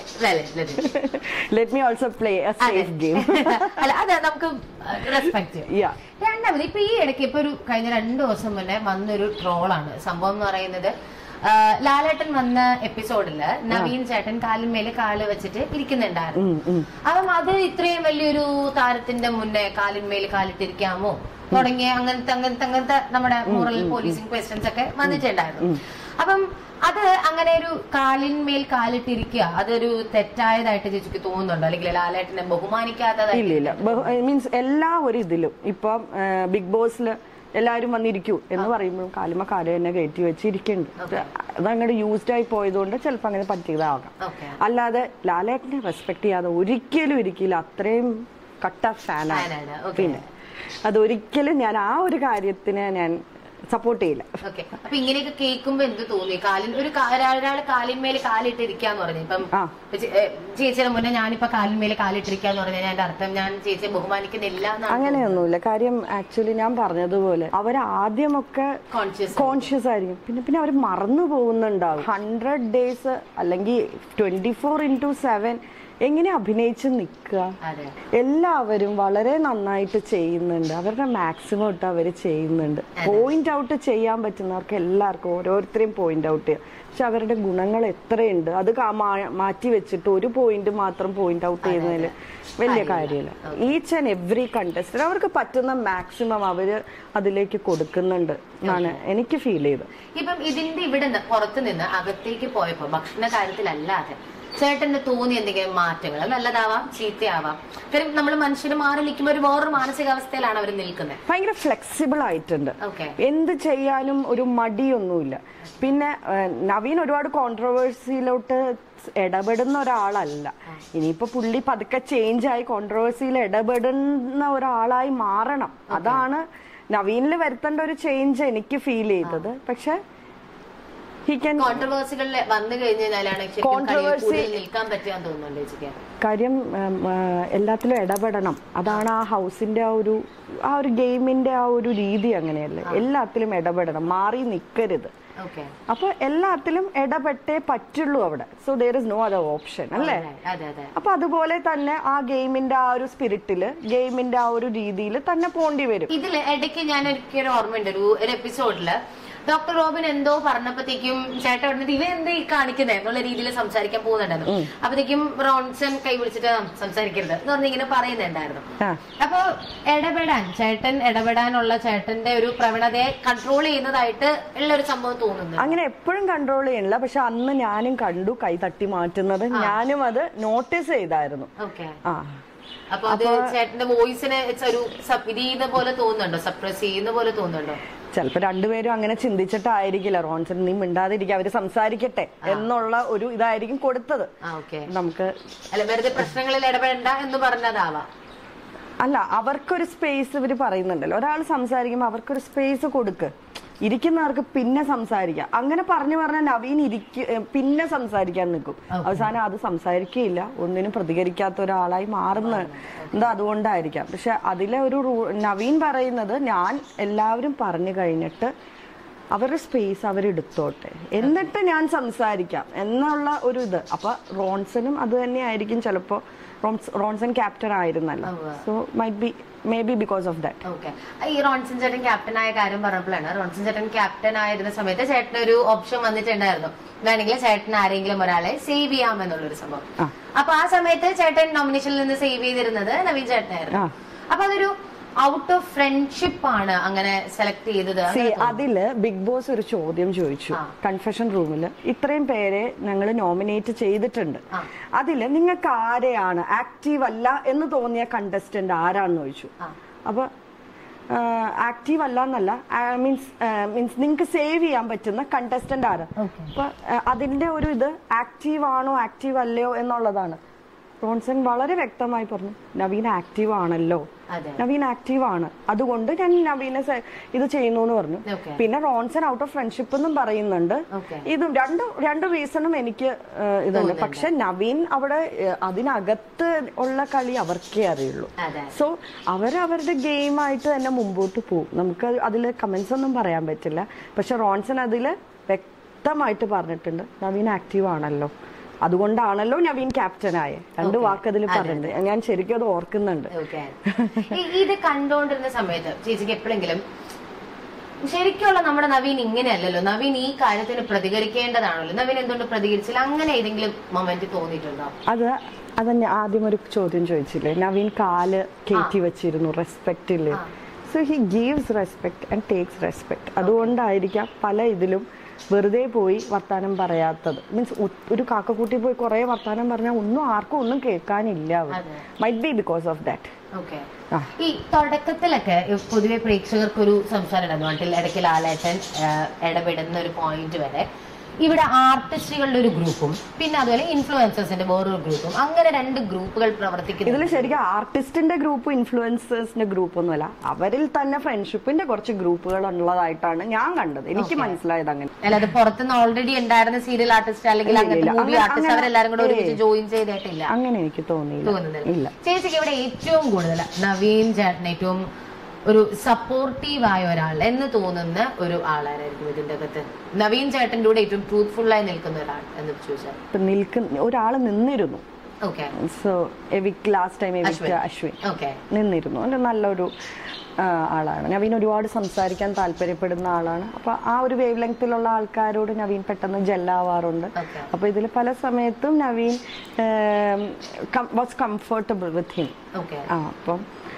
let me also play a safe game അല്ല അത് നമുക്ക് റെസ്പെക്ട് ചെയ്യാം യാ രണ്ടാമത് ഇപ്പൊ ഈ ഇടയ്ക്ക് ഇപ്പൊ ഒരു കഴിഞ്ഞ രണ്ടു ദിവസം മുന്നേ വന്നൊരു ട്രോളാണ് സംഭവം എന്ന് പറയുന്നത് ആ, ലാലേട്ടൻ വന്ന എപ്പിസോഡില് നവീൻ ചേട്ടൻ കാലിന്മേല് കാല് വെച്ചിട്ട് ഇരിക്കുന്നുണ്ടായിരുന്നു അപ്പം അത് ഇത്രയും വലിയൊരു താരത്തിന്റെ മുന്നേ കാലിന്മേൽ കാലിട്ടിരിക്കാമോ തുടങ്ങിയ അങ്ങനത്തെ അങ്ങനത്തെ അങ്ങനത്തെ നമ്മുടെ മോറൽ പോലീസിംഗ് ക്വസ്റ്റ്യൻസ് ഒക്കെ വന്നിട്ടുണ്ടായിരുന്നു അപ്പം അത് അങ്ങനെ ഒരു കാലിന്മേൽ കാലിട്ടിരിക്കുക അതൊരു തെറ്റായതായിട്ട് ചേച്ചിക്ക് തോന്നുന്നുണ്ടോ അല്ലെങ്കിൽ ലാലേട്ടനെ ബഹുമാനിക്കാത്തതായിട്ട് ഇല്ല ഇല്ല മീൻസ് എല്ലാ ഒരു ഇതിലും ഇപ്പം ബിഗ് ബോസിൽ എല്ലാവരും വന്നിരിക്കൂ എന്ന് പറയുമ്പോഴും കാലുമ കാല് തന്നെ കയറ്റി വെച്ചിരിക്കുന്നുണ്ട് അതങ്ങോട്ട് യൂസ്ഡ് ആയി പോയതുകൊണ്ട് ചിലപ്പോൾ അങ്ങനെ പറ്റിയതാകാം ഓക്കെ അല്ലാതെ ലാലേട്ടനെ റെസ്പെക്ട് ചെയ്യാതെ ഒരിക്കലും ഒരിക്കലും അത്രയും കട്ട ഫാനാണ് ഫാനാണ് ഓക്കെ പിന്നെ അതൊരിക്കലും ഞാൻ ആ ഒരു കാര്യത്തിന് ഞാൻ സപ്പോർട്ട് ചെയ്യില്ല ഓക്കെ അപ്പൊ ഇങ്ങനെയൊക്കെ കേൾക്കുമ്പോ എന്ത് തോന്നി കാലിൻ ഒരു കാ- ഒരാ- ഒരാള് കാലിന്മേൽ കാലിട്ടിരിക്കാന്ന് പറഞ്ഞു ഇപ്പം ആ. ചേ- ഏ, ചേച്ചിയുടെ മുന്നേ ഞാനിപ്പോ കാലിന്മേൽ കാലിട്ടിരിക്കാന്ന് പറഞ്ഞാൽ എന്റെ അർത്ഥം ഞാൻ ചേച്ചിയെ ബഹുമാനിക്കുന്നില്ല എന്നാണ് അങ്ങനെയൊന്നുമില്ല കാര്യം ആക്ച്വലി ഞാൻ പറഞ്ഞതുപോലെ അവർ ആദ്യമൊക്കെ കോൺഷ്യസ് കോൺഷ്യസ് ആയിരിക്കും പിന്നെ പിന്നെ അവർ മറന്നു പോകുന്നുണ്ടാവും ഹൺഡ്രഡ് ഡേയ്സ് അല്ലെങ്കിൽ ട്വന്റി ഫോർ ഇൻറ്റു സെവൻ എങ്ങനെ അഭിനയിച്ച് നിൽക്കുക അതെ എല്ലാവരും വളരെ നന്നായിട്ട് ചെയ്യുന്നുണ്ട് അവരുടെ മാക്സിമം ഇട്ട് അവർ ചെയ്യുന്നുണ്ട് പോയിന്റ് ഔട്ട് ചെയ്യാൻ പറ്റുന്നവർക്ക് എല്ലാവർക്കും ഓരോരുത്തരെയും പോയിന്റ് ഔട്ട് ചെയ്യാം പക്ഷെ അവരുടെ ഗുണങ്ങൾ എത്രയുണ്ട് അത് കാ- മാ- മാറ്റി വെച്ചിട്ട് ഒരു പോയിന്റ് മാത്രം പോയിന്റ് ഔട്ട് ചെയ്യുന്നതിൽ വലിയ കാര്യമില്ല ഈച്ച് ആൻഡ് എവറി കണ്ടസ്റ്റന്റ് അവർക്ക് പറ്റുന്ന മാക്സിമം അവര് അതിലേക്ക് കൊടുക്കുന്നുണ്ട് എന്നാണ് എനിക്ക് ഫീൽ ചെയ്തത് ഇപ്പം ഇതിന്റെ ഇവിടെ നിന്ന് പുറത്തു നിന്ന് അകത്തേക്ക് പോയപ്പോ ഭക്ഷണ കാര്യത്തിലല്ലാതെ ചേട്ടന് തോന്നിയ എന്തെങ്കിലും മാറ്റങ്ങൾ നല്ലതാവാം ചീത്തയാവാം കാര്യം നമ്മൾ മനുഷ്യർ മാറി നിൽക്കുമ്പോൾ ഒരു വേറൊരു മാനസികാവസ്ഥയിലാണ് അവർ നിൽക്കുന്നത് ഭയങ്കര ഫ്ലെക്സിബിൾ ആയിട്ടുണ്ട് ഓക്കെ എന്ത് ചെയ്യാനും ഒരു മടിയൊന്നുമില്ല പിന്നെ ഏഹ്, നവീൻ ഒരുപാട് കോൺട്രവേഴ്സിയിലോട്ട് ഇടപെടുന്ന ഒരാളല്ല ഇനിയിപ്പോ പുള്ളി പതുക്കെ ചേഞ്ച് ആയി കോൺട്രവേഴ്സിയിൽ ഇടപെടുന്ന ഒരാളായി മാറണം അതാണ് നവീനിൽ വരുത്തേണ്ട ഒരു ചേഞ്ച് എനിക്ക് ഫീൽ ചെയ്തത് പക്ഷെ ഹി ക്യാൻ കോൺട്രവേഴ്സികളിൽ വന്നു കഴിഞ്ഞാലാണ് ശരിക്കും കളിയിൽ Controversy- കൂടുതൽ നിൽക്കാൻ പറ്റുക തോന്നുന്നുണ്ട് ചേച്ചിക്ക് കാര്യം ഉം, ആ, എല്ലാത്തിലും ഇടപെടണം അതാണ് ആ ഹൗസിന്റെ ആ ഒരു ആ ഒരു ഗെയിമിന്റെ ആ ഒരു രീതി അങ്ങനെയല്ലേ എല്ലാത്തിലും ഇടപെടണം മാറി നിൽക്കരുത് ഓക്കെ അപ്പൊ എല്ലാത്തിലും ഇടപെട്ടേ പറ്റുള്ളൂ അവിടെ so there is no other option അല്ലേ അതെ അതെ അപ്പൊ അതുപോലെ തന്നെ ആ ഗെയിമിന്റെ ആ ഒരു സ്പിരിറ്റില് ഗെയിമിന്റെ ആ ഒരു രീതിയിൽ തന്നെ പോണ്ടി വരും ഇതില് ഇടയ്ക്ക് ഞാൻ ഒരിക്കലും ഓർമ്മയുണ്ട് ഒരു ഒരു എപ്പിസോഡില് ഡോക്ടർ റോബിൻ എന്തോ പറഞ്ഞപ്പോഴത്തേക്കും ചേട്ടൻ പറഞ്ഞത് ഇവ എന്താ ഈ കാണിക്കുന്നത് എന്നുള്ള രീതിയിൽ സംസാരിക്കാൻ പോകുന്നുണ്ടായിരുന്നു അപ്പത്തേക്കും റോൺസൺ കൈ വിളിച്ചിട്ട് "ആ, സംസാരിക്കരുത് എന്ന് പറഞ്ഞ് ഇങ്ങനെ പറയുന്നുണ്ടായിരുന്നു ആ അപ്പൊ ഇടപെടാൻ ചേട്ടൻ ഇടപെടാനുള്ള ചേട്ടന്റെ ഒരു പ്രവണതയെ കൺട്രോൾ ചെയ്യുന്നതായിട്ട് ഉള്ള ഒരു സംഭവം തോന്നുന്നു അങ്ങനെ എപ്പോഴും കൺട്രോൾ ചെയ്യണില്ല പക്ഷെ അന്ന് ഞാനും കണ്ടു കൈ തട്ടി മാറ്റുന്നത് ഞാനും അത് നോട്ടീസ് ചെയ്തായിരുന്നു ഓക്കെ ആ അപ്പൊ അത് ചേട്ടന്റെ വോയിസിനെ ഒരു സബ് ഇത് ചെയ്യുന്ന പോലെ തോന്നുന്നുണ്ടോ സപ്രസ് ചെയ്യുന്ന പോലെ തോന്നുന്നുണ്ടോ ചിലപ്പോ രണ്ടുപേരും അങ്ങനെ ചിന്തിച്ചിട്ടായിരിക്കില്ല റോൺസൺ നീ മിണ്ടാതിരിക്കുക അവര് സംസാരിക്കട്ടെ എന്നുള്ള ഒരു ഇതായിരിക്കും കൊടുത്തത് ആ ഓക്കെ നമുക്ക് അല്ല വെറുതെ പ്രശ്നങ്ങളിൽ ഇടപെടണ്ട എന്ന് പറഞ്ഞതാവാം അല്ല അവർക്കൊരു സ്പേസ് ഇവര് പറയുന്നുണ്ടല്ലോ ഒരാൾ സംസാരിക്കുമ്പോൾ അവർക്കൊരു സ്പേസ് കൊടുക്ക് ഇരിക്കുന്നവർക്ക് പിന്നെ സംസാരിക്കാം അങ്ങനെ പറഞ്ഞു പറഞ്ഞ നവീൻ ഇരിക്ക ഏ, പിന്നെ സംസാരിക്കാൻ നിൽക്കും അവസാനം അത് സംസാരിക്കുകയില്ല ഒന്നിനും പ്രതികരിക്കാത്ത ഒരാളായി മാറുന്ന എന്താ അതുകൊണ്ടായിരിക്കാം പക്ഷെ അതിലെ ഒരു റൂ- നവീൻ പറയുന്നത് ഞാൻ എല്ലാവരും പറഞ്ഞു കഴിഞ്ഞിട്ട് അവരുടെ സ്പേസ് അവരെടുത്തോട്ടെ എന്നിട്ട് ഞാൻ സംസാരിക്കാം എന്നുള്ള ഒരു ഇത് അപ്പൊ റോൺസനും അത് തന്നെയായിരിക്കും ചിലപ്പോ റോൺസ്- റോൺസൺ ക്യാപ്റ്റൻ ആയിരുന്നല്ലോ so might be may be because of that okay ഈ റോൺസൺ ചേട്ടൻ ക്യാപ്റ്റൻ ആയ കാര്യം പറഞ്ഞപ്പോഴാണ് റോൺസൺ ചേട്ടൻ ക്യാപ്റ്റൻ ആയിരുന്ന സമയത്ത് ചേട്ടന് ഒരു ഓപ്ഷൻ വന്നിട്ടുണ്ടായിരുന്നു വേണമെങ്കിൽ ചേട്ടൻ ആരെങ്കിലും ഒരാളെ സേവ് ചെയ്യാമെന്നുള്ളൊരു സംഭവം ആ. അപ്പൊ ആ സമയത്ത് ചേട്ടൻ നോമിനേഷനിൽ നിന്ന് സേവ് ചെയ്തിരുന്നത് നവീൻ ചേട്ടനായിരുന്നു ആ. അപ്പൊ അതൊരു ഔട്ട് ഓഫ് ഫ്രണ്ട്ഷിപ്പ് ആണ് അങ്ങനെ സെലക്ട് ചെയ്തത് See, അങ്ങനെ തോന്നുന്നു. അതില് ബിഗ് ബോസ് ഒരു ചോദ്യം ചോദിച്ചു ആ. കൺഫെഷൻ റൂമിൽ ഇത്രയും പേരെ ഞങ്ങൾ നോമിനേറ്റ് ചെയ്തിട്ടുണ്ട് ആ. അതില് നിങ്ങൾക്ക് ആരെയാണ് ആക്റ്റീവ് അല്ല എന്ന് തോന്നിയ കണ്ടസ്റ്റന്റ് ആരാണെന്ന് ചോദിച്ചു ആ. അപ്പൊ ആക്റ്റീവ് അല്ല എന്നല്ല മീൻസ് മീൻസ് നിങ്ങൾക്ക് സേവ് ചെയ്യാൻ പറ്റുന്ന കണ്ടസ്റ്റന്റ് ആരാ Okay. അപ്പൊ ആ, അതിന്റെ ഒരു ഇത് ആക്റ്റീവ് ആണോ ആക്റ്റീവ് അല്ലയോ എന്നുള്ളതാണ് റോൺസൺ വളരെ വ്യക്തമായി പറഞ്ഞു നവീൻ ആക്റ്റീവ് ആണല്ലോ അതെ. നവീൻ ആക്റ്റീവ് ആണ് അതുകൊണ്ട് ഞാൻ നവീനെ സെ- ഇത് ചെയ്യുന്നു എന്ന് പറഞ്ഞു Okay. പിന്നെ റോൺസൺ ഔട്ട് ഓഫ് ഫ്രണ്ട്ഷിപ്പ് എന്നും പറയുന്നുണ്ട് Okay. ഇതും രണ്ട് രണ്ട് റീസണും എനിക്ക് ഏഹ്, ഇതുണ്ട് പക്ഷെ നവീൻ അവിടെ ഏഹ്, അതിനകത്ത് ഉള്ള കളി അവർക്കേ അറിയുള്ളൂ അതെ സോ അവരവരുടെ ഗെയിമായിട്ട് തന്നെ മുമ്പോട്ട് പോകും നമുക്ക് അതിൽ കമന്റ്സ് ഒന്നും പറയാൻ പറ്റില്ല പക്ഷെ റോൺസൺ അതിൽ വ്യക്തമായിട്ട് പറഞ്ഞിട്ടുണ്ട് നവീൻ ആക്റ്റീവ് ആണല്ലോ അതുകൊണ്ടാണല്ലോ നവീൻ ക്യാപ്റ്റനായ രണ്ട് വാക്ക് അതിൽ പറഞ്ഞിട്ടുണ്ട് ഞാൻ ശരിക്കും അത് ഓർക്കുന്നുണ്ട് ഓക്കെ ഇത് കണ്ടോണ്ടിരുന്ന സമയത്ത് ചേച്ചിക്ക് എപ്പോഴെങ്കിലും ശരിക്കുള്ള നമ്മുടെ നവീൻ ഇങ്ങനെയല്ലല്ലോ നവീൻ ഈ കാര്യത്തിന് പ്രതികരിക്കേണ്ടതാണല്ലോ നവീൻ എന്തുകൊണ്ട് പ്രതികരിച്ചില്ല അങ്ങനെ ഏതെങ്കിലും മൊമെന്റ് തോന്നിയിട്ടുണ്ടോ അത് അതന്നെ ആദ്യം ഒരു ചോദ്യം ചോദിച്ചില്ലേ നവീൻ കാല് കയറ്റി വെച്ചിരുന്നു റെസ്പെക്ട് ഇല്ലേ so he gives respect and takes respect അതുകൊണ്ടായിരിക്കാം പല ഇതിലും വെറുതെ പോയി വർത്താനം പറയാത്തത് മീൻസ് ഒരു കാക്കക്കൂട്ടി പോയി കുറെ വർത്താനം പറഞ്ഞാൽ ഒന്നും ആർക്കും ഒന്നും കേൾക്കാനില്ല അതെ. Might be because of that okay ആ. ഈ തുടക്കത്തിലൊക്കെ ഈ പൊതുവെ പ്രേക്ഷകർക്കൊരു സംസാരം ഉണ്ടായിരുന്നു നാട്ടിൽ ഇടയ്ക്ക് ലാലേട്ടൻ ആ, ഇടപെടുന്ന ഒരു പോയിന്റ് വരെ ഇവിടെ ആർട്ടിസ്റ്റുകളുടെ ഒരു ഗ്രൂപ്പും പിന്നെ അതുപോലെ ഇൻഫ്ലുവൻസേഴ്സിന്റെ വേറൊരു ഗ്രൂപ്പും അങ്ങനെ രണ്ട് ഗ്രൂപ്പുകൾ പ്രവർത്തിക്കുന്നു ഇതിൽ ശരിക്കും ആർട്ടിസ്റ്റിന്റെ ഗ്രൂപ്പ് ഇൻഫ്ലുവൻസേഴ്സിന്റെ ഗ്രൂപ്പ് ഒന്നുമല്ല അവരിൽ തന്നെ ഫ്രണ്ട്ഷിപ്പിന്റെ കുറച്ച് ഗ്രൂപ്പുകൾ ഉള്ളതായിട്ടാണ് ഞാൻ കണ്ടത് എനിക്ക് മനസ്സിലായത് അങ്ങനെ അല്ലാതെ പുറത്തുനിന്ന് ഓൾറെഡി ഉണ്ടായിരുന്ന സീരിയൽ ആർട്ടിസ്റ്റ് അല്ലെങ്കിൽ ഇല്ല, അങ്ങനത്തെ ഇല്ല. മൂവി അങ്ങനെ- ആർട്ടിസ്റ്റ് അവരെല്ലാരും കൂടെ ഒരുമിച്ച് ഏയ്. ജോയിൻ ചെയ്തിട്ടില്ല അങ്ങനെ എനിക്ക് തോന്നിയില്ല തോന്നുന്നില്ല ഇല്ല ചേച്ചിക്ക് ഇവിടെ ഏറ്റവും കൂടുതൽ നവീൻ ചേട്ടൻ ഏറ്റവും ഒരു സപ്പോർട്ടീവ് ആയ ഒരാൾ എന്ന് തോന്നുന്ന ഒരു ആളാരായിരിക്കും ഇതിന്റെ അകത്ത് നവീൻ ചേട്ടന്റെ കൂടെ ഏറ്റവും ട്രൂത്ത്ഫുൾ ആയി നിൽക്കുന്ന ഒരാൾ എന്ന് ചോദിച്ചാൽ ഇപ്പൊ നിൽക്കുന്ന ഒരാൾ നിന്നിരുന്നു ഓക്കെ സോ എവിക് last time evict Ashwin okay നിന്നിരുന്നു ഒരു നല്ലൊരു ആ, ആളാണ് നവീൻ ഒരുപാട് സംസാരിക്കാൻ താല്പര്യപ്പെടുന്ന ആളാണ് അപ്പൊ ആ ഒരു വേവ് ലെങ്തിലുള്ള ആൾക്കാരോട് നവീൻ പെട്ടെന്ന് ജെല്ലാവാറുണ്ട് Okay. അപ്പൊ ഇതിൽ പല സമയത്തും Naveen was comfortable with him okay ആ അപ്പം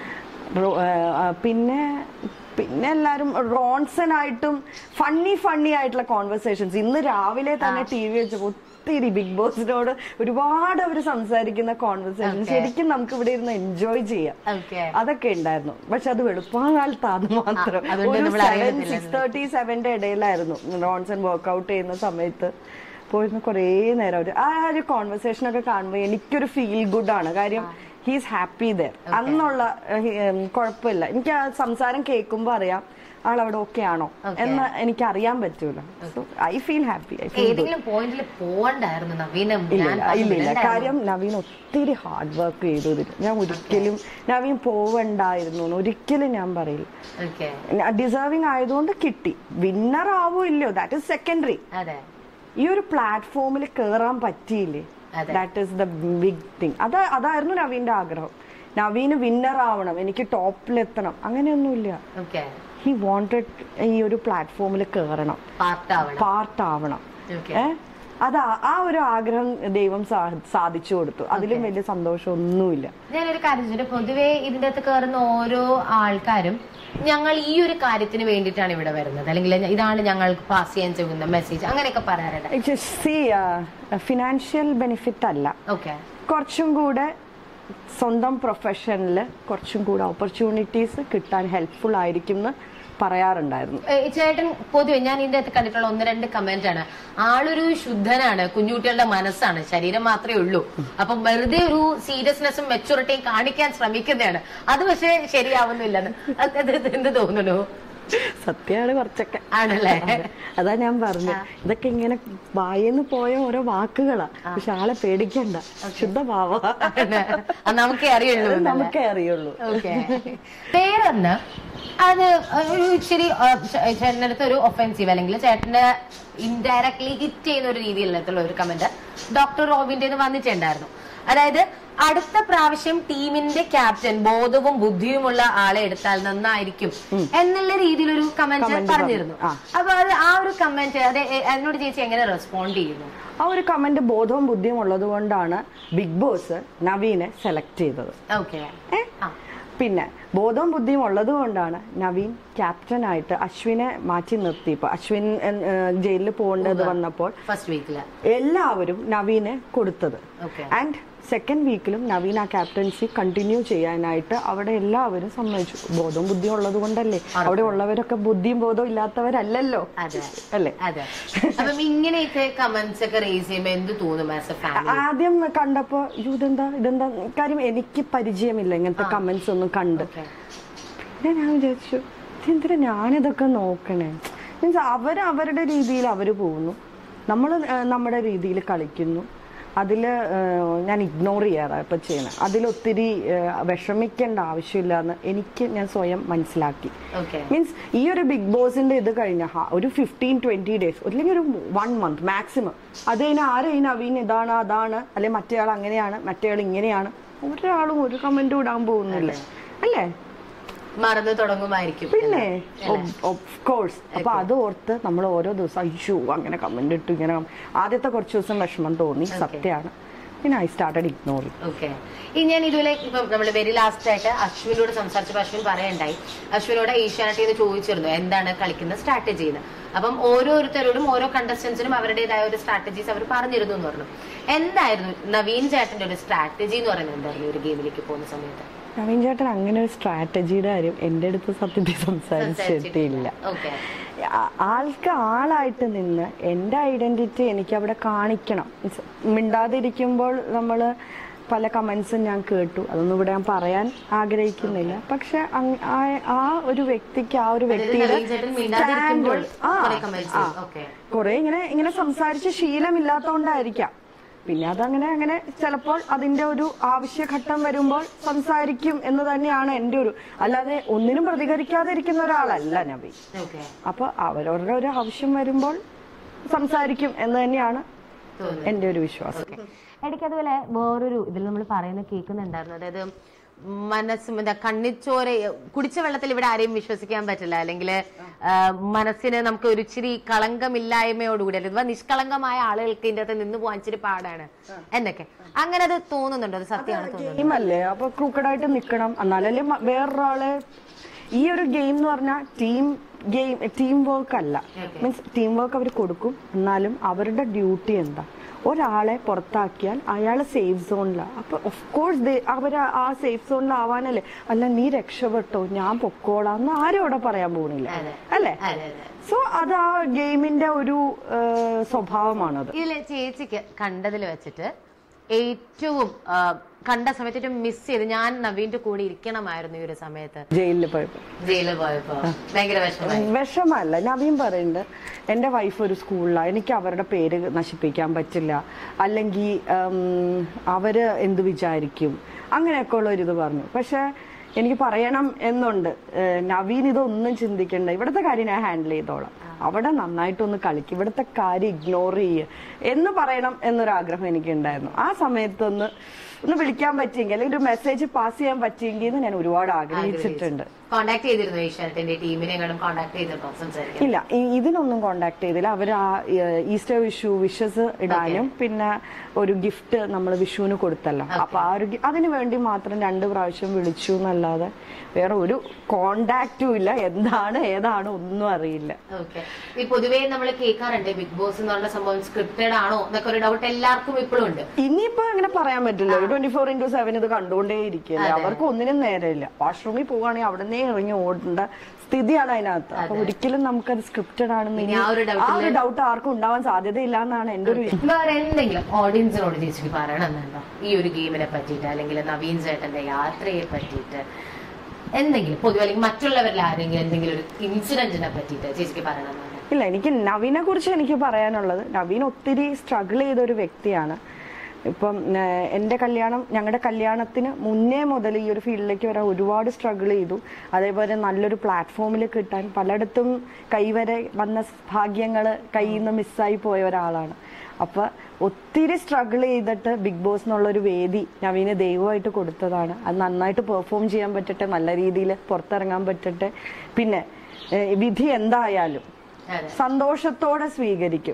റോ- ആ, ആ, പിന്നെ പിന്നെ എല്ലാരും റോൺസൺ ആയിട്ടും ഫണ്ണി ഫണ്ണി ആയിട്ടുള്ള കോൺവെർസേഷൻസ് ഇന്ന് രാവിലെ തന്നെ ടി വി വെച്ചപ്പോ ഒത്തിരി ബിഗ് ബോസിനോട് ഒരുപാട് അവർ സംസാരിക്കുന്ന കോൺവെർസേഷൻ Okay. ശരിക്കും നമുക്ക് ഇവിടെ ഇരുന്ന് എൻജോയ് ചെയ്യാം ഓക്കെ അതൊക്കെ ഉണ്ടായിരുന്നു പക്ഷെ അത് വെളുപ്പാകാലത്താണ് മാത്രം ആ, അതുകൊണ്ട് ഒരു നമ്മൾ സെവൻ അറിയത്തില്ല. സിക്സ് തേർട്ടി സെവന്റെ ഇടയിലായിരുന്നു റോൺസൺ വർക്ക്ഔട്ട് ചെയ്യുന്ന സമയത്ത് പോയിരുന്ന കുറേ നേരം ഒരു ആ ഒരു കോൺവെർസേഷൻ ഒക്കെ കാണുമ്പോൾ എനിക്കൊരു ഫീൽ ഗുഡ് ആണ് കാര്യം ഹീസ് ഹാപ്പി ദർ അന്നുള്ള ഏഹ്, ഉം, കുഴപ്പമില്ല എനിക്ക് ആ സംസാരം കേൾക്കുമ്പോൾ അറിയാം ആളവിടെ ഓക്കെ ആണോ Okay. എന്ന് എനിക്ക് അറിയാൻ പറ്റൂല so I feel happy I feel ഏതെങ്കിലും പോയിന്റിൽ പോകണ്ടായിരുന്നു നവീനം ഇല്ല ഞാൻ ഇല്ല ഇല്ല വിടണ്ടായിരുന്നു. കാര്യം നവീൻ ഒത്തിരി ഹാർഡ് വർക്ക് ചെയ്തു ഇതിൽ ഞാൻ ഒരിക്കലും നവീൻ പോവണ്ടായിരുന്നു എന്ന് ഒരിക്കലും ഞാൻ പറയില്ല ഓക്കെ ഡിസേർവിംഗ് ആയതുകൊണ്ട് കിട്ടി വിന്നർ ആവോ ഇല്ലയോ ദാറ്റ് ഇസ് സെക്കൻഡറി അതെ ഈ ഒരു പ്ലാറ്റ്ഫോമിൽ കയറാൻ പറ്റിയില്ലേ അതെ. That is the big thing അത് അതായിരുന്നു നവീന്റെ ആഗ്രഹം നവീന് വിന്നർ ആവണം എനിക്ക് ടോപ്പിലെത്തണം അങ്ങനെയൊന്നുമില്ല ഓക്കെ ഹി വാണ്ടഡ് ഈ ഒരു പ്ലാറ്റ്ഫോമിൽ കയറണം പാർട്ടാവണം പാർട്ട് ആവണം ഓക്കെ ഏ അത് ആ- ആ ഒരു ആഗ്രഹം ദൈവം സാ- സാധിച്ചു കൊടുത്തു അതിലും വലിയ സന്തോഷമൊന്നുമില്ല ഞാനൊരു കാര്യം ചോദിച്ചു പൊതുവേ ഇതിന്റെ അകത്ത് കയറുന്ന ഓരോ ആൾക്കാരും ഞങ്ങൾ ഈ ഒരു കാര്യത്തിന് വേണ്ടിയിട്ടാണ് ഇവിടെ വരുന്നത് അല്ലെങ്കിൽ ഇതാണ് ഞങ്ങൾക്ക് പാസ് ചെയ്യാൻ ചെയ്യുന്ന മെസ്സേജ് അങ്ങനെയൊക്കെ പറയാറുണ്ട് സി ഫിനാൻഷ്യൽ ബെനിഫിറ്റ് അല്ല ഓക്കെ കുറച്ചും കൂടെ സ്വന്തം പ്രൊഫഷനിൽ കുറച്ചും കൂടെ ഓപ്പർച്യൂണിറ്റീസ് കിട്ടാൻ ഹെൽപ്ഫുൾ ആയിരിക്കും എന്ന് പറയാറുണ്ടായിരുന്നു ചേട്ടൻ പൊതുവെ ഞാൻ ഇതിന്റെ അകത്ത് കണ്ടിട്ടുള്ള ഒന്ന് രണ്ട് കമന്റ് ആണ് ആളൊരു ശുദ്ധനാണ് കുഞ്ഞുകുട്ടികളുടെ മനസ്സാണ് ശരീരം മാത്രമേ ഉള്ളൂ അപ്പം വെറുതെ ഒരു സീരിയസ്നെസ്സും മെച്ചൂരിറ്റിയും കാണിക്കാൻ ശ്രമിക്കുന്നതാണ് അത് പക്ഷെ ശരിയാവുന്നില്ലെന്ന് അത് അത് ഇത് എന്ത് തോന്നുന്നു സത്യമാണ് കുറച്ചൊക്കെ ആണല്ലേ അതാ ഞാൻ പറഞ്ഞു ഇതൊക്കെ ഇങ്ങനെ വായെന്ന് പോയ ഓരോ വാക്കുകളാ പക്ഷെ ആളെ പേടിക്കണ്ട ശുദ്ധഭാവ അത് നമുക്കേ അറിയുള്ളൂ എന്നല്ലേ? നമുക്കേ അറിയുള്ളൂ ഓക്കെ വേറൊന്ന് അത് ഒരു ഇച്ചിരി ആ, ചേ- ചേട്ടൻ്റെ അടുത്ത് ഒരു ഒഫെൻസീവ് അല്ലെങ്കിൽ ചേട്ടന്റെ ഇൻഡയറക്ട്ലി ഹിറ്റ് ചെയ്യുന്ന ഒരു രീതിയിലുള്ള ഒരു കമന്റ് ഡോക്ടർ റോബിന്റെ വന്നിട്ടുണ്ടായിരുന്നു അതായത് അടുത്ത പ്രാവശ്യം ടീമിന്റെ ക്യാപ്റ്റൻ ബോധവും ബുദ്ധിയുമുള്ള ആളെ എടുത്താൽ നന്നായിരിക്കും എന്നുള്ള രീതിയിലൊരു കമന്റ് Comment പറഞ്ഞിരുന്നു പറഞ്ഞു. ആ. അപ്പൊ അത് ആ ഒരു കമന്റ് അത് എ- അതിനോട് ചേച്ചി എങ്ങനെ റെസ്പോണ്ട് ചെയ്യുന്നു ആ ഒരു കമന്റ് ബോധവും ബുദ്ധിയും ഉള്ളത് കൊണ്ടാണ് ബിഗ് ബോസ് നവീനെ സെലക്ട് ചെയ്തത് ഓക്കെ ഏ? ആ പിന്നെ ബോധവും ബുദ്ധിയും ഉള്ളത് കൊണ്ടാണ് നവീൻ ക്യാപ്റ്റനായിട്ട് അശ്വിനെ മാറ്റി നിർത്തി ഇപ്പൊ അശ്വിൻ ജയിലിൽ പോകേണ്ടത് വന്നപ്പോൾ ഫസ്റ്റ് വീക്കില് എല്ലാവരും നവീനെ കൊടുത്തത് ഓക്കെ ആൻഡ് സെക്കൻഡ് വീക്കിലും നവീൻ ആ ക്യാപ്റ്റൻസി കണ്ടിന്യൂ ചെയ്യാനായിട്ട് അവിടെ എല്ലാവരും സമ്മതിച്ചു ബോധവും ബുദ്ധിയും ഉള്ളത് കൊണ്ടല്ലേ അവിടെ ഉള്ളവരൊക്കെ ബുദ്ധിയും ബോധവും ഇല്ലാത്തവരല്ലല്ലോ അതെ അല്ലേ അതെ അപ്പം ഇങ്ങനെയൊക്കെ കമന്റ്സ് ഒക്കെ റേസ് ചെയ്യുമ്പോ എന്ത് തോന്നും ആസ് എ ഫാമിലി ആദ്യം കണ്ടപ്പോ "അയ്യോ, ഇതെന്താ ഇതെന്താ കാര്യം എനിക്ക് പരിചയമില്ല ഇങ്ങനത്തെ കമന്റ്സ് ഒന്നും കണ്ട് ഓക്കെ പിന്നെ ഞാൻ വിചാരിച്ചു എന്തിനാ ഞാനിതൊക്കെ നോക്കണേ മീൻസ് അവർ അവരുടെ രീതിയിൽ അവർ പോകുന്നു നമ്മൾ നമ്മുടെ രീതിയിൽ കളിക്കുന്നു അതിൽ ഞാൻ ഇഗ്നോർ ചെയ്യാറാണ് ഇപ്പം ചെയ്യുന്നത് അതിലൊത്തിരി ഏഹ്, വിഷമിക്കേണ്ട ആവശ്യമില്ല എന്ന് എനിക്ക് ഞാൻ സ്വയം മനസ്സിലാക്കി ഓക്കെ മീൻസ് ഈ ഒരു ബിഗ് ബോസിന്റെ ഇത് കഴിഞ്ഞ ഹ- ഒരു ഫിഫ്റ്റീൻ ട്വന്റി ഡേയ്സ് അല്ലെങ്കിൽ ഒരു വൺ മന്ത് മാക്സിമം അത് കഴിഞ്ഞാൽ ആരും ഈ നവീൻ ഇതാണ് അതാണ് അല്ലെ മറ്റേയാൾ അങ്ങനെയാണ് മറ്റേയാൾ ഇങ്ങനെയാണ് ഒരാളും ഒരു കമന്റും ഇടാൻ പോകുന്നില്ല അല്ലേ മറന്നു തുടങ്ങുമായിരിക്കും പിന്നെ ഓഫ് കോഴ്സ് അപ്പൊ അത് ഓർത്ത് നമ്മൾ ഓരോ ദിവസം അയ്യോ അങ്ങനെ കമന്റ് ഇട്ടു ഇങ്ങനെ ആദ്യത്തെ കുറച്ച് ദിവസം വിഷമം തോന്നി സത്യമാണ് പിന്നെ ഐ സ്റ്റാർട്ടഡ് ഇഗ്നോറിങ് ഓക്കെ ഈ ഞാൻ ഇതുപോലെ ഇപ്പം നമ്മൾ വെരി ലാസ്റ്റ് ആയിട്ട് അശ്വിനോട് സംസാരിച്ചപ്പോൾ അശ്വിൻ പറയണ്ടായി അശ്വിനോട് ഏഷ്യാനെറ്റിൽ നിന്ന് ചോദിച്ചിരുന്നു എന്താണ് കളിക്കുന്ന സ്ട്രാറ്റജി എന്ന് അപ്പം ഓരോരുത്തരോടും ഓരോ കണ്ടസ്റ്റൻസിനും അവരുടേതായ ഒരു സ്ട്രാറ്റജീസ് അവർ പറഞ്ഞിരുന്നു എന്ന് പറഞ്ഞു എന്തായിരുന്നു നവീൻ ചേട്ടന്റെ ഒരു സ്ട്രാറ്റജി എന്ന് പറയുന്നത് എന്തായിരുന്നു ഒരു ഗെയിമിലേക്ക് പോകുന്ന സമയത്ത് നവീൻ ചേട്ടൻ അങ്ങനെ ഒരു സ്ട്രാറ്റജിയുടെ കാര്യം എൻ്റെ അടുത്ത് സത്യത്തിൽ സംസാരിച്ചിട്ടില്ല ഓക്കെ ആ- ആൾക്ക് ആളായിട്ട് നിന്ന് എൻ്റെ ഐഡന്റിറ്റി എനിക്ക് അവിടെ കാണിക്കണം Means മിണ്ടാതിരിക്കുമ്പോൾ നമ്മൾ പല കമന്റ്സും ഞാൻ കേട്ടു അതൊന്നും ഇവിടെ ഞാൻ പറയാൻ ആഗ്രഹിക്കുന്നില്ല പക്ഷെ അങ്- ആ- ആ ഒരു വ്യക്തിക്ക് ആ ഒരു വ്യക്തിയുടെ നവീൻ ചേട്ടൻ മിണ്ടാതിരിക്കുമ്പോൾ standard- ആ, കുറെ കമന്റ്സ് ആ. ഓക്കെ കുറെ ഇങ്ങനെ ഇങ്ങനെ സംസാരിച്ച് ശീലമില്ലാത്തോണ്ടായിരിക്കാം പിന്നെ അതങ്ങനെ അങ്ങനെ ചിലപ്പോൾ അതിന്റെ ഒരു ആവശ്യഘട്ടം വരുമ്പോൾ സംസാരിക്കും എന്ന് തന്നെയാണ് എൻ്റെ ഒരു അല്ലാതെ ഒന്നിനും പ്രതികരിക്കാതെ ഇരിക്കുന്ന ഒരാളല്ല നബി ഓക്കെ അപ്പൊ അവരവരുടെ ഒരു ആവശ്യം വരുമ്പോൾ സംസാരിക്കും എന്ന് തന്നെയാണ് തോന്നുന്നു എൻ്റെ ഒരു വിശ്വാസം ഇടയ്ക്ക് അതുപോലെ വേറൊരു ഇതിൽ നമ്മൾ പറയുന്ന കേൾക്കുന്നുണ്ടായിരുന്നു അതായത് മനസ്സ് എന്താ കണ്ണിച്ചോര കുടിച്ച വെള്ളത്തിൽ ഇവിടെ ആരെയും വിശ്വസിക്കാൻ പറ്റില്ല അല്ലെങ്കിൽ മനസ്സിന് നമുക്ക് ഒരു ഇച്ചിരി കളങ്കമില്ലായ്മയോടുകൂടി അല്ലെങ്കിൽ നിഷ്കളങ്കമായ ആളുകൾക്ക് ഇതിന്റെ അകത്ത് നിന്ന് പോകാൻ ഇച്ചിരി പാടാണ് എന്നൊക്കെ അങ്ങനെ അത് തോന്നുന്നുണ്ടോ അത് സത്യമാണ് തോന്നുന്നത് ഗെയിം അല്ലേ അപ്പൊ ക്രൂക്കഡായിട്ട് നിൽക്കണം എന്നാലല്ലേ മ- വേറൊരാളെ ഈ ഒരു ഗെയിം എന്ന് പറഞ്ഞാൽ ടീം ഗെയിം ടീം വർക്ക് അല്ല മീൻസ് ടീം വർക്ക് അവർ കൊടുക്കും എന്നാലും അവരുടെ ഡ്യൂട്ടി എന്താ ഒരാളെ പുറത്താക്കിയാൽ അയാൾ സേഫ് സോണിലാണ് അപ്പൊ ഓഫ് കോഴ്സ് അവർ ആ സേഫ് സോണിലാവാനല്ലേ അല്ല നീ രക്ഷപ്പെട്ടോ ഞാൻ പൊക്കോളാം എന്ന് ആരും അവിടെ പറയാൻ പോകുന്നില്ല അതെ. അല്ലേ അതെ അതെ സോ അത് ആ ഗെയിമിന്റെ ഒരു ആ, സ്വഭാവമാണത് ഇതില് ചേച്ചിക്ക് കണ്ടതിൽ വെച്ചിട്ട് ഏറ്റവും ആ, കണ്ട സമയത്ത് ഏറ്റവും മിസ് ചെയ്ത് ഞാൻ നവീന്റെ കൂടെ ഇരിക്കണമായിരുന്നു ഈ ഒരു സമയത്ത് ജയിലിൽ പോയപ്പോ ജയിലിൽ പോയപ്പോ ഭയങ്കര വിഷമമായി വിഷമല്ല നവീൻ പറയുന്നുണ്ട് എൻ്റെ വൈഫ് ഒരു സ്കൂളിലാണ് എനിക്ക് അവരുടെ പേര് നശിപ്പിക്കാൻ പറ്റില്ല അല്ലെങ്കിൽ അവര് എന്ത് വിചാരിക്കും അങ്ങനെയൊക്കെ ഉള്ള ഒരു ഇത് പറഞ്ഞു പക്ഷെ എനിക്ക് പറയണം എന്നുണ്ട് ഏഹ് നവീൻ ഇതൊന്നും ചിന്തിക്കണ്ട ഇവിടുത്തെ കാര്യം ഞാൻ ഹാൻഡിൽ ചെയ്തോളാം അവിടെ നന്നായിട്ടൊന്ന് കളിക്കും ഇവിടുത്തെ കാര്യം ഇഗ്നോർ ചെയ്യുക എന്ന് പറയണം എന്നൊരാഗ്രഹം എനിക്കുണ്ടായിരുന്നു ആ സമയത്തൊന്ന് ഒന്ന് വിളിക്കാൻ പറ്റിയെങ്കിൽ അല്ലെങ്കിൽ ഒരു മെസ്സേജ് പാസ് ചെയ്യാൻ പറ്റിയെങ്കിൽ എന്ന് ഞാൻ ഒരുപാട് ആഗ്രഹിച്ചിട്ടുണ്ട് കോണ്ടാക്ട് ചെയ്തിരുന്നു ഏഷ്യാനെറ്റിന്റെ ടീമിനെ കണ്ടും കോണ്ടാക്ട് ചെയ്തിട്ടോ സംസാരിക്കാൻ ഇല്ല ഈ- ഇതിനൊന്നും കോണ്ടാക്ട് ചെയ്തില്ല അവർ ആ ഏഹ്, ഈസ്റ്റർ വിഷു വിഷസ് ഇടാനും പിന്നെ ഒരു ഗിഫ്റ്റ് നമ്മൾ വിഷുവിന് കൊടുത്തല്ലോ അപ്പൊ ആ ഒരു ഗി- അതിന് വേണ്ടി മാത്രം രണ്ട് പ്രാവശ്യം വിളിച്ചു എന്നല്ലാതെ വേറെ ഒരു കോണ്ടാക്റ്റും ഇല്ല എന്താണ് ഏതാണ് ഒന്നും അറിയില്ല ഓക്കെ ഈ പൊതുവേ നമ്മൾ കേൾക്കാറുണ്ട് ബിഗ് ബോസ് എന്ന് പറഞ്ഞ സംഭവം സ്ക്രിപ്റ്റഡ് ആണോ എന്നൊക്കെ ഒരു ഡൗട്ട് എല്ലാവർക്കും ഇപ്പോഴും ഉണ്ട് ഇനിയിപ്പോ അങ്ങനെ പറയാൻ പറ്റില്ല ട്വന്റി ഫോർ ഇന്റു സെവൻ ഇത് കണ്ടുകൊണ്ടേ ഇരിക്കില്ല അവർക്ക് ഒന്നിനും നേരമില്ല വാഷ്റൂമിൽ പോവുകയാണെങ്കിൽ അവിടെ നിന്ന് ഇറങ്ങി ഓടേണ്ട സ്ഥിതിയാണ് അതിനകത്ത് അപ്പൊ ഒരിക്കലും നമുക്കത് സ്ക്രിപ്റ്റഡ് ആണെന്ന് ഇനി ഇനി ആ ഒരു ആ ഒരു ഡൗട്ട് ആർക്കും ഉണ്ടാവാൻ സാധ്യതയില്ല എന്നാണ് എന്റെ ഒരു വിശ്വാസം. വേറെ എന്തെങ്കിലും ഓഡിയൻസിനോട് ചേച്ചിക്ക് പറയണമെന്നുണ്ടോ ഈ ഒരു ഗെയിമിനെ പറ്റിയിട്ട് അല്ലെങ്കിൽ നവീൻ ചേട്ടന്റെ യാത്രയെ പറ്റിയിട്ട് എന്തെങ്കിലും പൊതുവെ അല്ലെങ്കിൽ മറ്റുള്ളവരിൽ ആരെങ്കിലും എന്തെങ്കിലും ഒരു ഇൻസിഡന്റിനെ പറ്റിയിട്ട് ചേച്ചിക്ക് പറയണമെന്നുണ്ടോ ഇല്ല എനിക്ക് നവീനെ കുറിച്ച് എനിക്ക് പറയാനുള്ളത് നവീൻ ഒത്തിരി സ്ട്രഗിൾ ചെയ്ത ഒരു വ്യക്തിയാണ് ഇപ്പം ഏഹ്, എൻ്റെ കല്യാണം ഞങ്ങളുടെ കല്യാണത്തിന് മുന്നേ മുതൽ ഈ ഒരു ഫീൽഡിലേക്ക് വരാൻ ഒരുപാട് സ്ട്രഗിൾ ചെയ്തു അതേപോലെ നല്ലൊരു പ്ലാറ്റ്ഫോമിൽ കിട്ടാൻ പലയിടത്തും കൈവരെ വന്ന ഭാഗ്യങ്ങൾ കയ്യിൽ നിന്ന് മിസ്സായി പോയ ഒരാളാണ് അപ്പൊ ഒത്തിരി സ്ട്രഗിൾ ചെയ്തിട്ട് ബിഗ് ബോസ് എന്നുള്ളൊരു വേദി നവീന് ദൈവമായിട്ട് കൊടുത്തതാണ് അത് നന്നായിട്ട് പെർഫോം ചെയ്യാൻ പറ്റട്ടെ നല്ല രീതിയിൽ പുറത്തിറങ്ങാൻ പറ്റട്ടെ പിന്നെ ഏഹ്, വിധി എന്തായാലും അതെ സന്തോഷത്തോടെ സ്വീകരിക്കും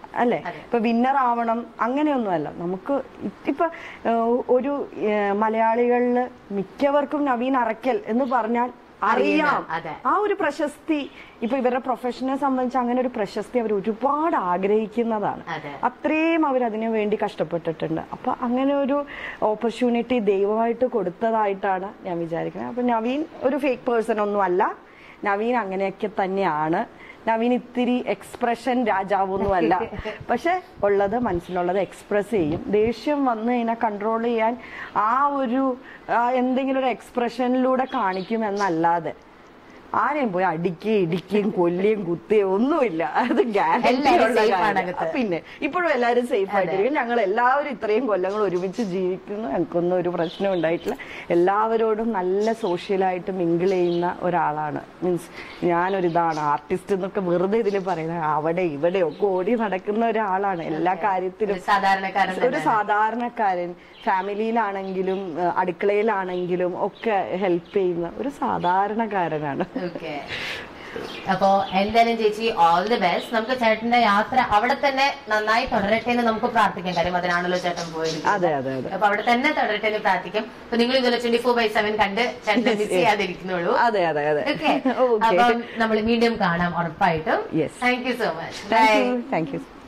അല്ലെ ഇപ്പൊ വിന്നർ ആവണം അങ്ങനെയൊന്നുമല്ല നമുക്ക് ഇ- ഇപ്പൊ ഏഹ്, ഒരു ഏഹ്, മലയാളികളില് മിക്കവർക്കും നവീൻ അറക്കൽ എന്ന് പറഞ്ഞാൽ അറിയാം അതെ. ആ ഒരു പ്രശസ്തി ഇപ്പൊ ഇവരുടെ പ്രൊഫഷനെ സംബന്ധിച്ച് അങ്ങനെ ഒരു പ്രശസ്തി അവർ ഒരുപാട് ആഗ്രഹിക്കുന്നതാണ് അതെ. അത്രയും അവർ അതിനു വേണ്ടി കഷ്ടപ്പെട്ടിട്ടുണ്ട് അപ്പൊ അങ്ങനെ ഒരു ഓപ്പർച്യൂണിറ്റി ദൈവമായിട്ട് കൊടുത്തതായിട്ടാണ് ഞാൻ വിചാരിക്കുന്നത് അപ്പൊ നവീൻ ഒരു ഫേക്ക് പേഴ്സൺ ഒന്നും അല്ല നവീൻ അങ്ങനെയൊക്കെ തന്നെയാണ് നവീൻ ഇത്തിരി എക്സ്പ്രഷൻ രാജാവൊന്നും അല്ല പക്ഷെ ഉള്ളത് മനസ്സിലുള്ളത് എക്സ്പ്രസ് ചെയ്യും ദേഷ്യം വന്നു കഴിഞ്ഞാൽ കൺട്രോൾ ചെയ്യാൻ ആ ഒരു ആ, എന്തെങ്കിലും ഒരു എക്സ്പ്രഷനിലൂടെ കാണിക്കും എന്നല്ലാതെ ആരെയും പോയി അടിക്കുകയും ഇടിക്കുകയും കൊല്ലുകയും കുത്തുകയും ഒന്നുമില്ല അത് guarantee എല്ലാവരും ഉള്ള safe ആണ് കാര്യമാണ്. അകത്ത്. പിന്നെ ഇപ്പോഴും എല്ലാവരും സേഫ് ആയിട്ടിരിക്കും ഞങ്ങൾ എല്ലാവരും ഇത്രയും കൊല്ലങ്ങൾ ഒരുമിച്ച് ജീവിക്കുന്നു ഞങ്ങൾക്കൊന്നും ഒരു പ്രശ്നം ഉണ്ടായിട്ടില്ല എല്ലാവരോടും നല്ല സോഷ്യലായിട്ട് മിങ്കിൾ ചെയ്യുന്ന ഒരാളാണ് മീൻസ് ഞാനൊരിതാണ് ആർട്ടിസ്റ്റ് എന്നൊക്കെ വെറുതെ ഇതിൽ പറയുന്നത് അവിടെ ഇവിടെ ഒക്കെ ഓടി നടക്കുന്ന ഒരാളാണ് എല്ലാ കാര്യത്തിലും ഒരു സാധാരണക്കാരൻ ഒരു സാധാരണക്കാരൻ ഫാമിലിയിലാണെങ്കിലും ഏഹ് അടുക്കളയിലാണെങ്കിലും ഒക്കെ ഹെൽപ്പ് ചെയ്യുന്ന ഒരു സാധാരണക്കാരനാണ് ഓക്കെ അപ്പോ എന്തായാലും ചേച്ചി ഓൾ ദി ബെസ്റ്റ് നമുക്ക് ചേട്ടന്റെ യാത്ര അവിടെ തന്നെ നന്നായി തുടരട്ടെ എന്ന് നമുക്ക് പ്രാർത്ഥിക്കാം കാര്യം അതിനാണല്ലോ ചേട്ടൻ പോയിരിക്കുന്നത് അതെ അതെ അതെ അപ്പൊ അവിടെ തന്നെ തുടരട്ടെ എന്ന് പ്രാർത്ഥിക്കാം അപ്പൊ നിങ്ങൾ ഇതുപോലെ ട്വന്റി ഫോർ ബൈ സെവൻ കണ്ട് ചേട്ടനെ മിസ് ചെയ്യാതിരിക്കുന്നുള്ളൂ അതെ അതെ അതെ ഓക്കെ ഓക്കെ അപ്പം നമ്മൾ വീണ്ടും കാണാം ഉറപ്പായിട്ടും Yes. Thank you so much thank you thank U